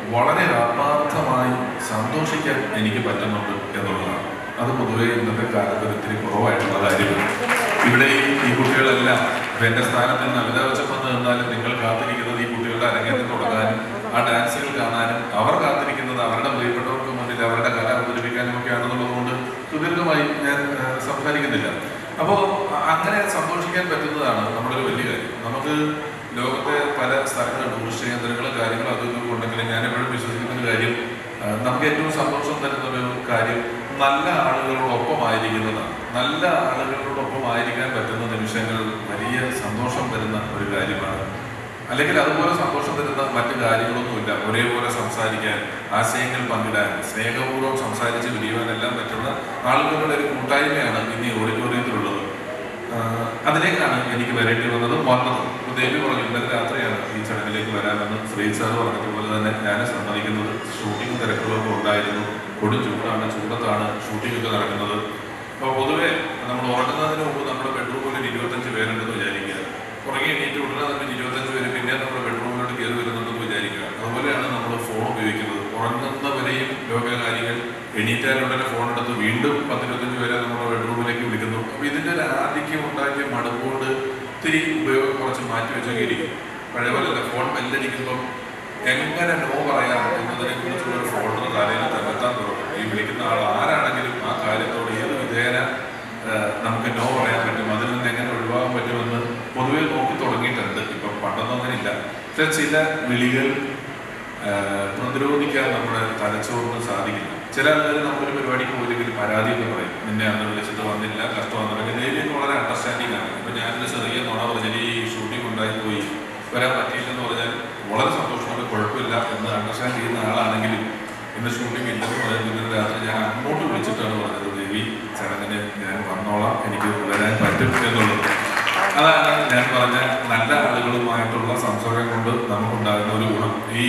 വളരെ ആത്മാർത്ഥമായി സന്തോഷിക്കാൻ എനിക്ക് പറ്റുന്നുണ്ട് എന്നുള്ളതാണ് അത് പൊതുവേ ഇന്നത്തെ കാലത്ത് ഒത്തിരി കുറവായിട്ടുള്ള കാര്യമാണ് ഇവിടെ ഈ- ഈ കുട്ടികളെല്ലാം ഇപ്പൊ എന്റെ സ്ഥാനത്ത് നിന്ന് അമിതാഭച്ചപ്പം നിന്നാലും നിങ്ങൾ കാത്തിരിക്കുന്നത് ഈ കുട്ടികളുടെ അരങ്ങേറ്റം തുടങ്ങാനും ആ ഡാൻസുകൾ കാണാനും അവർ കാത്തിരിക്കുന്നത് അവരുടെ പ്രിയപ്പെട്ടവർക്ക് മുന്നിൽ അവരുടെ കല അവതരിപ്പിക്കാനും ഒക്കെ ആണെന്നുള്ളത് കൊണ്ട് സുദീർഘമായി ഞാൻ ആ, സംസാരിക്കുന്നില്ല അപ്പോൾ അങ്ങനെ സന്തോഷിക്കാൻ പറ്റുന്നതാണ് നമ്മുടെ ഒരു വലിയ കാര്യം നമുക്ക് ലോകത്തെ പല സ്ഥലങ്ങളും ടൂറിസ്റ്റ് കേന്ദ്രങ്ങളും കാര്യങ്ങളും അതും ഇതും ഉണ്ടെങ്കിലും ഞാൻ എപ്പോഴും വിശ്വസിക്കുന്ന ഒരു കാര്യം ആ, നമുക്ക് ഏറ്റവും സന്തോഷം തരുന്ന ഒരു കാര്യം നല്ല ആളുകളോടൊപ്പം ആയിരിക്കുന്നതാണ് നല്ല ആളുകളോടൊപ്പം ആയിരിക്കാൻ പറ്റുന്ന നിമിഷങ്ങൾ വലിയ സന്തോഷം തരുന്ന ഒരു കാര്യമാണ് അല്ലെങ്കിൽ അതുപോലെ സന്തോഷം തരുന്ന മറ്റു കാര്യങ്ങളൊന്നുമില്ല ഒരേപോലെ സംസാരിക്കാൻ ആശയങ്ങൾ പങ്കിടാൻ സ്നേഹപൂർവ്വം സംസാരിച്ച് പിരിയുവാനെല്ലാം പറ്റുന്ന ആളുകളുടെ ഒരു കൂട്ടായ്മയാണ് ഇന്ന് ഈ ഓഡിറ്റോറിയത്തിലുള്ളത് ആഹ് അതിലേക്കാണ് എനിക്ക് വരേണ്ടി വന്നത് വന്നത് ഇപ്പൊ ദേവി പറഞ്ഞു ഇന്നലെ രാത്രിയാണ് ഈ ചടങ്ങിലേക്ക് വരാമെന്ന് ശ്രീ സാർ പറഞ്ഞതുപോലെ തന്നെ ഞാൻ സമ്മതിക്കുന്നത് ഷൂട്ടിംഗ് തിരക്കുകളൊക്കെ ഉണ്ടായിരുന്നു കൊടും ചൂടാണ് ചൂടത്താണ് ഷൂട്ടിംഗ് ഒക്കെ നടക്കുന്നത് അപ്പോൾ പൊതുവേ നമ്മൾ ഉറങ്ങുന്നതിന് മുമ്പ് നമ്മുടെ ബെഡ്റൂമിൽ ഒരു ഇരുപത്തഞ്ച് പേരുണ്ടെന്ന് വിചാരിക്കുക ഉറങ്ങി എണീറ്റ് ഉടനെ തന്നെ ഇരുപത്തഞ്ച് പേര് പിന്നെ നമ്മുടെ ബെഡ്റൂമിലോട്ട് കയറി വരുന്നുണ്ടെന്ന് വിചാരിക്കുക അതുപോലെയാണ് നമ്മൾ ഫോൺ ഉപയോഗിക്കുന്നത് ഉറങ്ങുന്നവരെയും ലോകകാര്യങ്ങൾ എണീറ്റാൽ ഉടനെ ഫോൺ എടുത്ത് വീണ്ടും പത്തിരുപത്തഞ്ച് പേരെ നമ്മുടെ ബെഡ്റൂമിലേക്ക് വിളിക്കുന്നു അപ്പോൾ ഇതിൻ്റെ ഒരു ആധിക്യം ഉണ്ടാക്കിയ മടുപ്പുകൊണ്ട് ഇത്തിരി ഉപയോഗം കുറച്ച് മാറ്റി വെച്ചൊക്കെ ഇരിക്കും പഴയ പോലെ അല്ല ഫോൺ ബെല്ലടിക്കുമ്പം എങ്ങനെ നോ പറയാം എന്നതിനെ കുറിച്ചുള്ള ഒരു ഫോൾഡർ തലയിൽ തകർത്താൻ തുടങ്ങും ഈ വിളിക്കുന്ന ആൾ ആരാണെങ്കിലും ആ കാര്യത്തോട് ഏത് വിധേയന ഏഹ്, നമുക്ക് നോ പറയാൻ പറ്റും അതിൽ നിന്ന് എങ്ങനെ ഒഴിവാകാൻ പറ്റുമെന്ന് പൊതുവെ നോക്കി തുടങ്ങിയിട്ടുണ്ട് ഇപ്പം പണ്ടൊന്നും അങ്ങനെയില്ല പക്ഷെ ചില വിളികൾ ഏഹ്, പ്രതിരോധിക്കാൻ നമ്മുടെ തലച്ചോറിന് സാധിക്കില്ല ചില ആളുകൾ നമ്മളൊരു പരിപാടിക്ക് പോയില്ലെങ്കിൽ പരാതിയൊക്കെ പറയും നിന്നെ അന്ന് വിളിച്ചിട്ട് വന്നില്ല കഷ്ടമാണെന്നുണ്ടെങ്കിൽ ദേവിയൊക്കെ വളരെ അണ്ടർസ്റ്റാൻഡിംഗ് ആണ് ഇപ്പൊ ഞാനൊരു ചെറിയ നുണ പറഞ്ഞാൽ ഈ ഷൂട്ടിംഗ് ഉണ്ടായി പോയി വരാൻ പറ്റിയില്ലെന്ന് പറഞ്ഞാൽ വളരെ സന്തോഷത്തോടെ കുഴപ്പമില്ല എന്ന് അണ്ടർസ്റ്റാൻഡ് ചെയ്യുന്ന ആളാണെങ്കിലും ഇന്ന് ഷൂട്ടിംഗ് ഇല്ലെന്ന് പറഞ്ഞാൽ ഇന്നലെ രാത്രി ഞാൻ അങ്ങോട്ട് വിളിച്ചിട്ടാണ് പറഞ്ഞത് ദേവി ചടങ്ങിന് ഞാൻ വന്നോളാം എനിക്ക് വരാൻ പറ്റും എന്നുള്ളത് അതാണ് ഞാൻ പറഞ്ഞ നല്ല ആളുകളുമായിട്ടുള്ള സംസർഗം കൊണ്ട് നമുക്കുണ്ടാകുന്ന ഒരു ഗുണം ഈ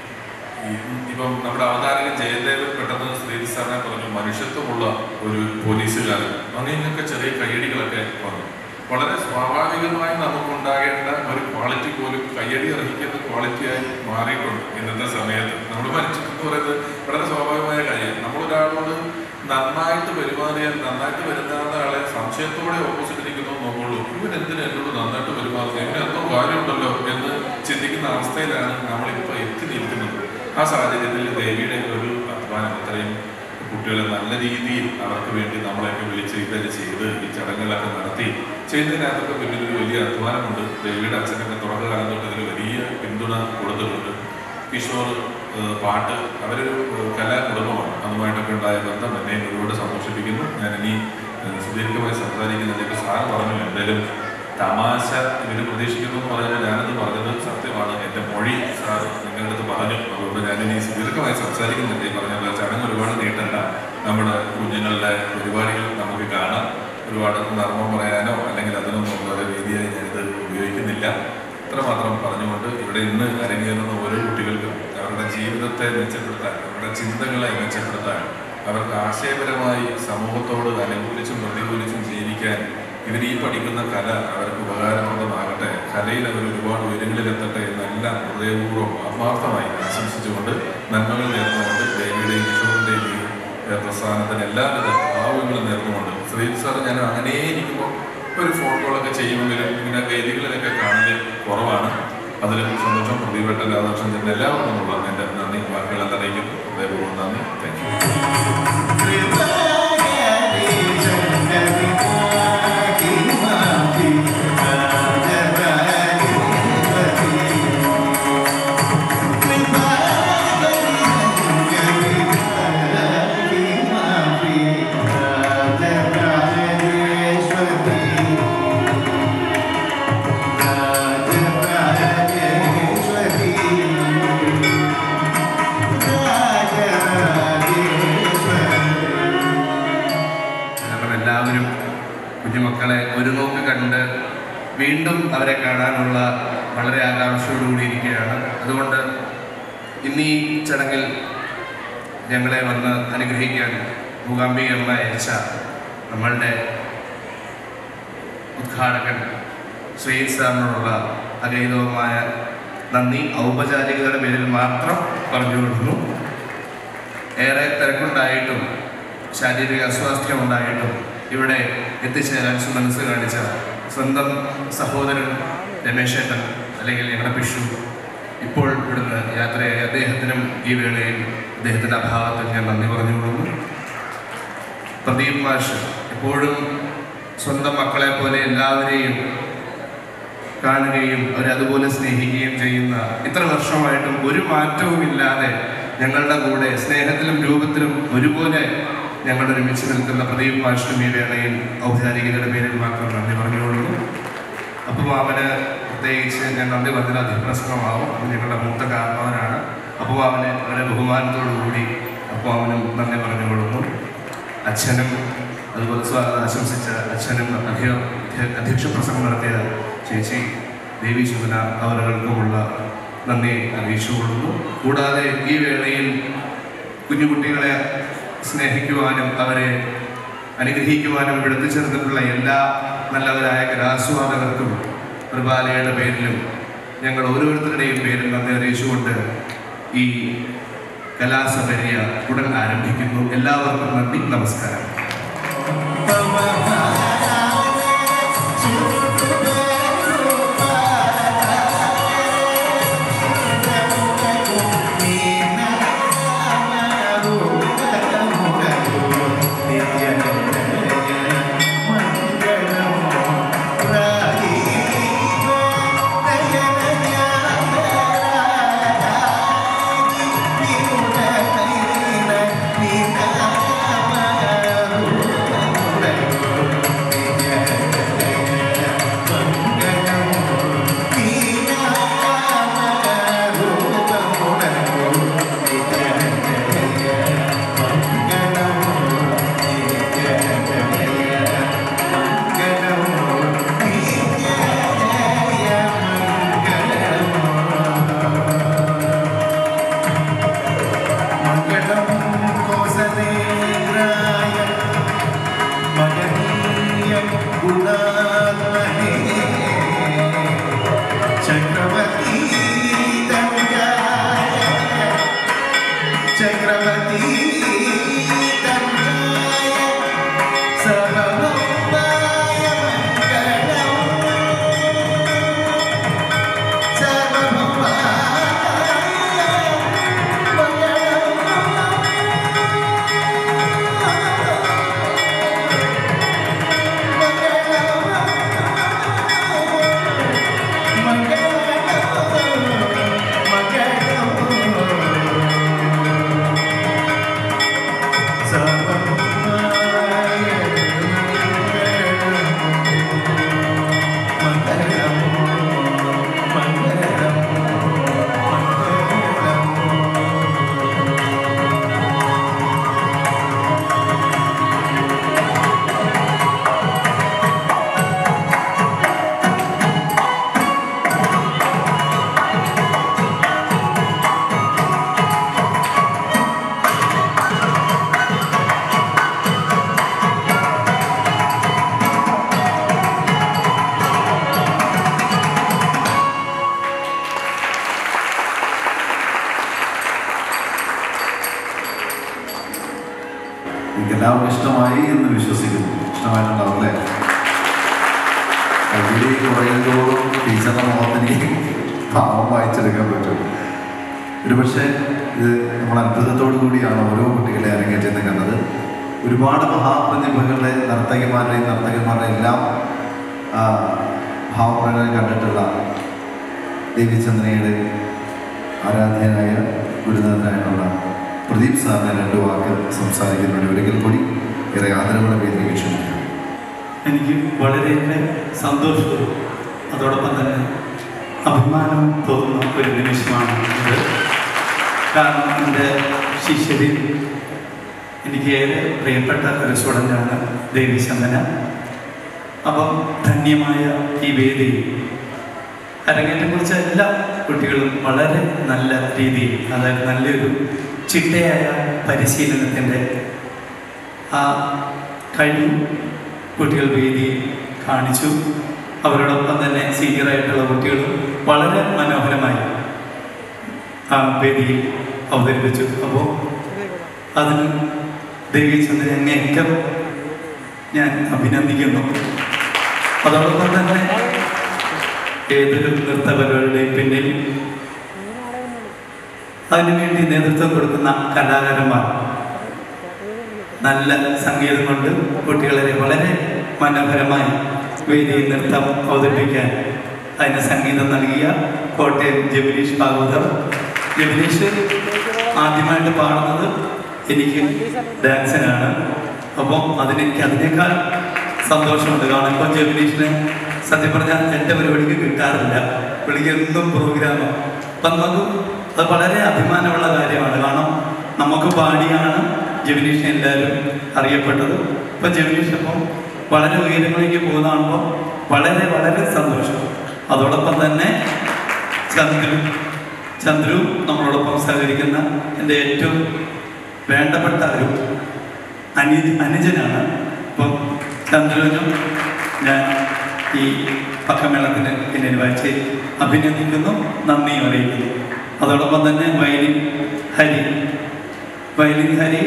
ഈ- ഇപ്പം നമ്മുടെ അവതാരകൻ ജയദേവൻ പെട്ടെന്ന് ശ്രീ സാറിനെ പറഞ്ഞു മനുഷ്യത്വമുള്ള ഒരു പോലീസുകാരൻ അങ്ങനെയൊക്കെ ചെറിയ കയ്യടികളൊക്കെ വന്നു വളരെ സ്വാഭാവികമായി നമുക്കുണ്ടാകേണ്ട ഒരു ക്വാളിറ്റി പോലും കയ്യടി അർഹിക്കുന്ന ക്വാളിറ്റിയായി മാറിയിട്ടുണ്ട് ഇന്നത്തെ സമയത്ത് നമ്മുടെ മനുഷ്യത്വം എന്ന് പറയുന്നത് വളരെ സ്വാഭാവികമായ കാര്യം നമ്മളൊരാളോട് നന്നായിട്ട് പെരുമാറിയാൽ നന്നായിട്ട് പെരുമാറുന്ന ആളെ സംശയത്തോടെ ഓപ്പോസിറ്റ് ഇരിക്കുന്നു നോക്കുള്ളൂ ഇവൻ എന്തിനാ എന്നോട് നന്നായിട്ട് പെരുമാറുന്നത് ഇവന് എന്തോ കാര്യമുണ്ടല്ലോ എന്ന് ചിന്തിക്കുന്ന അവസ്ഥയിലാണ് നമ്മളിപ്പോൾ എത്തി നിൽക്കുന്നത് ആ സാഹചര്യത്തിൽ ദേവിയുടെ ഒരു അധ്വാനം അത്രയും കുട്ടികളെ നല്ല രീതിയിൽ അവർക്ക് വേണ്ടി നമ്മളെയൊക്കെ വിളിച്ച് ഇതൊക്കെ ചെയ്ത് ഈ ചടങ്ങുകളൊക്കെ നടത്തി ചെയ്യുന്നതിനകത്തൊക്കെ പിന്നിൽ ഒരു വലിയ അധ്വാനമുണ്ട് ദേവിയുടെ അച്ഛനൊക്കെ തുടക്കകാലം തൊട്ട് ഇതിൽ വലിയ പിന്തുണ കൊടുത്തിട്ടുണ്ട് കിഷോർ ഏഹ്, പാട്ട് അവരൊരു ഏഹ്, കലാകുടുംബമാണ് അതുമായിട്ടൊക്കെ ഉണ്ടായ ബന്ധം എന്നെ ഒരുപാട് സന്തോഷിപ്പിക്കുന്നു ഞാൻ ഇനി ഏഹ്, സുദീർഘമായി സംസാരിക്കുന്നതിലേക്ക് സാർ പറഞ്ഞു എന്തായാലും തമാശ ഇവര് പ്രതീക്ഷിക്കുന്നു എന്ന് പറയുമ്പോൾ ഞാനത് പറഞ്ഞത് സത്യമാണ് എൻ്റെ മൊഴി സാർ നിങ്ങളുടെ അടുത്ത് പറഞ്ഞു അതുകൊണ്ട് ഞാനിനി സുദീർഘമായി സംസാരിക്കുന്നില്ല ഈ പറഞ്ഞ പോലെ ചടങ്ങ് ഒരുപാട് നീട്ടണ്ട നമ്മുടെ കുഞ്ഞുങ്ങളുടെ പരിപാടികൾ നമുക്ക് കാണാം ഒരുപാട് നർമ്മം പറയാനോ അല്ലെങ്കിൽ അതിനൊന്നും ഉള്ള ഒരു രീതിയായി ഞാനിത് ഉപയോഗിക്കുന്നില്ല ഇത്രമാത്രം പറഞ്ഞുകൊണ്ട് ഇവിടെ ഇന്ന് അരങ്ങേറുന്ന ഓരോ കുട്ടികൾക്കും അവരുടെ ജീവിതത്തെ മെച്ചപ്പെടുത്താൻ അവരുടെ ചിന്തകളെ മെച്ചപ്പെടുത്താൻ അവർക്ക് ആശയപരമായി സമൂഹത്തോട് അനുകൂലിച്ചും പ്രതികൂലിച്ചും ജീവിക്കാൻ ഇവർ ഈ പഠിക്കുന്ന കല അവർക്ക് ഉപകാരപ്രദമാകട്ടെ കലയിൽ അവർ ഒരുപാട് ഉയരങ്ങളിലെത്തട്ടെ എന്നെല്ലാം ഹൃദയപൂർവ്വം ആത്മാർത്ഥമായി ആശംസിച്ചുകൊണ്ട് നന്മകൾ നേർന്നുകൊണ്ട് ദേവിയുടെയും കിഷോറിൻ്റെയും ഈ ഏഹ്, പ്രസ്ഥാനത്തിന് എല്ലാവിധ ഭാവങ്ങളും നേർന്നുകൊണ്ട് ശ്രീ സാർ ഞാൻ അങ്ങനെ ഇരിക്കുമ്പോൾ ഒരു ഫോൺ കോളൊക്കെ ചെയ്യുമെങ്കിലും ഇങ്ങനെ വേദികളിലൊക്കെ കാണുന്നത് കുറവാണ് അതിൽ സന്തോഷം പ്രതിപെട്ട രാധാകൃഷ്ണൻ ചെന്ന എല്ലാവർക്കും ഉള്ള എൻ്റെ നന്ദി വാക്കുകളെല്ലാം അറിയിക്കുന്നു ഹൃദയപൂർവ്വം നന്ദി താങ്ക് യു കാരണം എല്ലാവരും കുഞ്ഞുമക്കളെ ഒരു നോക്ക് കണ്ട് വീണ്ടും അവരെ കാണാനുള്ള വളരെ ആകാംക്ഷയോടുകൂടി ഇരിക്കുകയാണ് അതുകൊണ്ട് ഇന്ന് ഈ ചടങ്ങിൽ ഞങ്ങളെ വന്ന് അനുഗ്രഹിക്കാൻ മൂകാംബിക അമ്മ അയച്ച നമ്മളുടെ ഉദ്ഘാടകൻ ശ്രീ സാറിനോടുള്ള അഗൈതവമായ നന്ദി ഔപചാരികതയുടെ പേരിൽ മാത്രം പറഞ്ഞുകൊടുക്കുന്നു ഏറെ തിരക്കുണ്ടായിട്ടും ശാരീരിക അസ്വാസ്ഥ്യം ഉണ്ടായിട്ടും ഇവിടെ എത്തിച്ചേരാൻ മനസ്സ് കാണിച്ച സ്വന്തം സഹോദരൻ രമേശേട്ടൻ അല്ലെങ്കിൽ ഞങ്ങളുടെ പിഷു ഇപ്പോൾ ഇവിടുന്ന് യാത്രയായ അദ്ദേഹത്തിനും ഈ വേളയിൽ അദ്ദേഹത്തിൻ്റെ അഭാവത്തിൽ ഞാൻ നന്ദി പറഞ്ഞുകൊള്ളുന്നു പ്രദീപ് മാഷ് എപ്പോഴും സ്വന്തം മക്കളെ പോലെ എല്ലാവരെയും കാണുകയും അവരെ അതുപോലെ സ്നേഹിക്കുകയും ചെയ്യുന്ന ഇത്ര വർഷമായിട്ടും ഒരു മാറ്റവും ഇല്ലാതെ ഞങ്ങളുടെ കൂടെ സ്നേഹത്തിലും രൂപത്തിലും ഒരുപോലെ ഞങ്ങൾ ഒരുമിച്ച് നിൽക്കുന്ന പ്രദീപ് മാഷിനും ഈ വേളയിൽ ഔപചാരികതയുടെ പേരിൽ മാത്രം നന്ദി പറഞ്ഞുകൊള്ളുന്നു അപ്പോൾ അവന് പ്രത്യേകിച്ച് ഞാൻ നന്ദി പറഞ്ഞാൽ അതിപ്രസംഗമാവും അത് ഞങ്ങളുടെ മൂത്ത കാരണവനാണ് അപ്പോൾ അവന് വളരെ ബഹുമാനത്തോടു കൂടി അപ്പോൾ അവനും നന്ദി പറഞ്ഞുകൊള്ളുന്നു അച്ഛനും അതുപോലെ സ്വാഗതം ആശംസിച്ച അച്ഛനും അധ്യ അധ്യക്ഷ പ്രസംഗം നടത്തിയ ചേച്ചി ദേവി ശുഭന അവരുകൾക്കുമുള്ള നന്ദി അറിയിച്ചുകൊള്ളുന്നു കൂടാതെ ഈ വേളയിൽ കുഞ്ഞുകുട്ടികളെ സ്നേഹിക്കുവാനും അവരെ അനുഗ്രഹിക്കുവാനും ഇവിടെ എത്തിച്ചേർന്നിട്ടുള്ള എല്ലാ നല്ലവരായ കലാസ്വാദകർക്കും കൃപാലയുടെ പേരിലും ഞങ്ങൾ ഓരോരുത്തരുടെയും പേരിൽ നന്ദി അറിയിച്ചുകൊണ്ട് ഈ കലാസപര്യ ഉടൻ ആരംഭിക്കുന്നു എല്ലാവർക്കും നന്ദി നമസ്കാരം നിങ്ങൾക്ക് എല്ലാവർക്കും ഇഷ്ടമായി എന്ന് വിശ്വസിക്കുന്നു ഇഷ്ടമായിട്ടുണ്ടാവും അല്ലേ കവിതയിൽ കുറയുന്നതോറും ടീച്ചറുടെ മുഖത്തിന് ഭാവം വായിച്ചെടുക്കാൻ പറ്റും ഒരുപക്ഷെ ഇത് നമ്മൾ അത്ഭുതത്തോടു കൂടിയാണ് ഓരോ കുട്ടികളെ അരങ്ങേറ്റെന്ന് കണ്ടത് ഒരുപാട് മഹാപ്രതിഭകളെ നർത്തകിമാരുടെയും നർത്തകന്മാരുടെയും എല്ലാം ആ, ഭാവപ്രകടനം കണ്ടിട്ടുള്ള ദേവിചന്ദ്രയുടെ ആരാധ്യനായ ഗുരുനാഥനായിട്ടുള്ള പ്രദീപ് സാറിനെ രണ്ട് വാക്ക് സംസാരിക്കുന്നതിന് ഒരിക്കൽ കൂടി ഏറെ ആദരവുള്ള വേദിയിൽ ക്ഷണിക്കുന്നു എനിക്ക് വളരെയേറെ സന്തോഷവും അതോടൊപ്പം തന്നെ അഭിമാനവും തോന്നുന്ന ഒരു നിമിഷമാണ് ഇത് കാരണം എൻ്റെ ശിഷ്യരിൽ എനിക്ക് ഏറെ പ്രിയപ്പെട്ട ഒരു സ്റ്റുഡൻ്റാണ് ദേവി ചന്ദന അപ്പം ധന്യമായ ഈ വേദി അരങ്ങേറ്റം കുറിച്ച എല്ലാ കുട്ടികളും വളരെ നല്ല രീതിയിൽ അതായത് നല്ലൊരു ചിട്ടയായ പരിശീലനത്തിൻ്റെ ആ കഴിവ് കുട്ടികൾ വേദിയിൽ കാണിച്ചു അവരോടൊപ്പം തന്നെ സീനിയറായിട്ടുള്ള കുട്ടികളും വളരെ മനോഹരമായി ആ വേദിയിൽ അവതരിപ്പിച്ചു അപ്പോൾ അതിന് ദേവിചന്ദ്രൻ എന്നെയൊക്കെ ഞാൻ അഭിനന്ദിക്കുന്നു അതോടൊപ്പം തന്നെ ഏതൊരു നൃത്ത പരിപാടിയുടെയും പിന്നിൽ അതിനുവേണ്ടി നേതൃത്വം കൊടുക്കുന്ന കലാകാരന്മാർ നല്ല സംഗീതം കൊണ്ട് കുട്ടികളെ വളരെ മനോഹരമായി വേദിയിൽ നൃത്തം അവതരിപ്പിക്കാൻ അതിന് സംഗീതം നൽകിയ കോട്ടയം ജബിനീഷ് ഭാഗവതം ജബിനീഷ് ആദ്യമായിട്ട് പാടുന്നത് എനിക്ക് ഡാൻസിനാണ് അപ്പം അതിനെനിക്ക് അതിനേക്കാൾ സന്തോഷമുണ്ട് കാരണം ഇപ്പം ജബിനീഷിനെ സത്യം പറഞ്ഞാൽ എൻ്റെ പരിപാടിക്ക് കിട്ടാറില്ല പുള്ളിക്ക് എന്നും പ്രോഗ്രാമാണ് അപ്പം നമുക്ക് അത് വളരെ അഭിമാനമുള്ള കാര്യമാണ് കാരണം നമുക്ക് പാടിയാണ് ജെമിനീഷിനെ എല്ലാവരും അറിയപ്പെട്ടത് ഇപ്പം ജെമിനീഷ് അപ്പം വളരെ ഉയരങ്ങളിലേക്ക് പോകുന്ന കാണുമ്പോൾ വളരെ വളരെ സന്തോഷം അതോടൊപ്പം തന്നെ ചന്ദ്രു ചന്ദ്രു നമ്മളോടൊപ്പം സഹകരിക്കുന്ന എൻ്റെ ഏറ്റവും വേണ്ടപ്പെട്ട ഒരു അനു അനുജനാണ് അപ്പം ചന്ദ്രുവിനും ഞാൻ ഈ പക്കമേളത്തിന് എന്നെ വായിച്ച് അഭിനന്ദിക്കുന്നു നന്ദിയും അറിയിക്കുന്നു അതോടൊപ്പം തന്നെ വയലിൻ ഹരി വയലിൻ ഹരി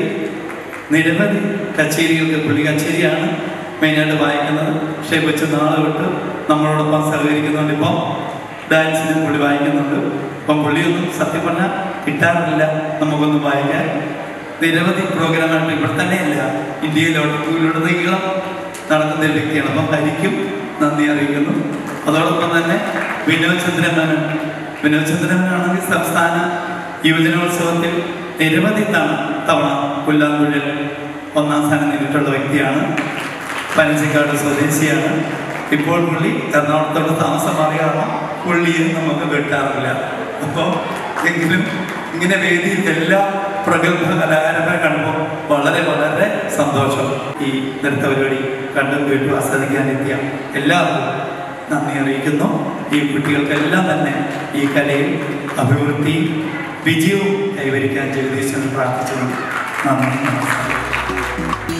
നിരവധി കച്ചേരികൾക്ക് പുള്ളി കച്ചേരിയാണ് മെയിനായിട്ട് വായിക്കുന്നത് പക്ഷേ കൊച്ചു നാളെ തൊട്ട് നമ്മളോടൊപ്പം സഹകരിക്കുന്നുണ്ട് ഇപ്പം ഡാൻസിന് പുള്ളി വായിക്കുന്നുണ്ട് അപ്പം പുള്ളിയൊന്നും സത്യം പറഞ്ഞാൽ കിട്ടാറില്ല നമുക്കൊന്നും വായിക്കാൻ നിരവധി പ്രോഗ്രാമായിട്ട് ഇവിടെ തന്നെയല്ല ഇന്ത്യയിലുടനീളം നടക്കുന്ന ഒരു വ്യക്തിയാണ് അപ്പം ഹരിക്കും നന്ദി അറിയിക്കുന്നു അതോടൊപ്പം തന്നെ വിനോദ് ചന്ദ്രമേനൻ വിനോദ് ചന്ദ്രമേനാണെങ്കിൽ സംസ്ഥാന യുവജനോത്സവത്തിൽ നിരവധി തവണ തവണ പുല്ലാങ്കുഴൽ ഒന്നാം സ്ഥാനം നേരിട്ടുള്ള വ്യക്തിയാണ് പനച്ചിക്കാട് സ്വദേശിയാണ് ഇപ്പോൾ പുള്ളി എറണാകുളത്തോട് താമസം മാറിയ കാരണം പുള്ളിയെ നമുക്ക് കിട്ടാറില്ല അപ്പോൾ എങ്കിലും ഇങ്ങനെ വേദിയിൽ എല്ലാ പ്രഗത്ഭ കലാകാരന്മാരെ കാണുമ്പോൾ വളരെ വളരെ സന്തോഷം ഈ നൃത്ത പരിപാടി കണ്ടും കേട്ടും ആസ്വദിക്കാനെത്തിയ എല്ലാവർക്കും നന്ദി അറിയിക്കുന്നു ഈ കുട്ടികൾക്കെല്ലാം തന്നെ ഈ കലയിൽ അഭിവൃദ്ധിയും വിജയവും കൈവരിക്കാൻ ജഗദീശൻ പ്രാർത്ഥിച്ചുകൊണ്ട് നന്ദി നമസ്കാരം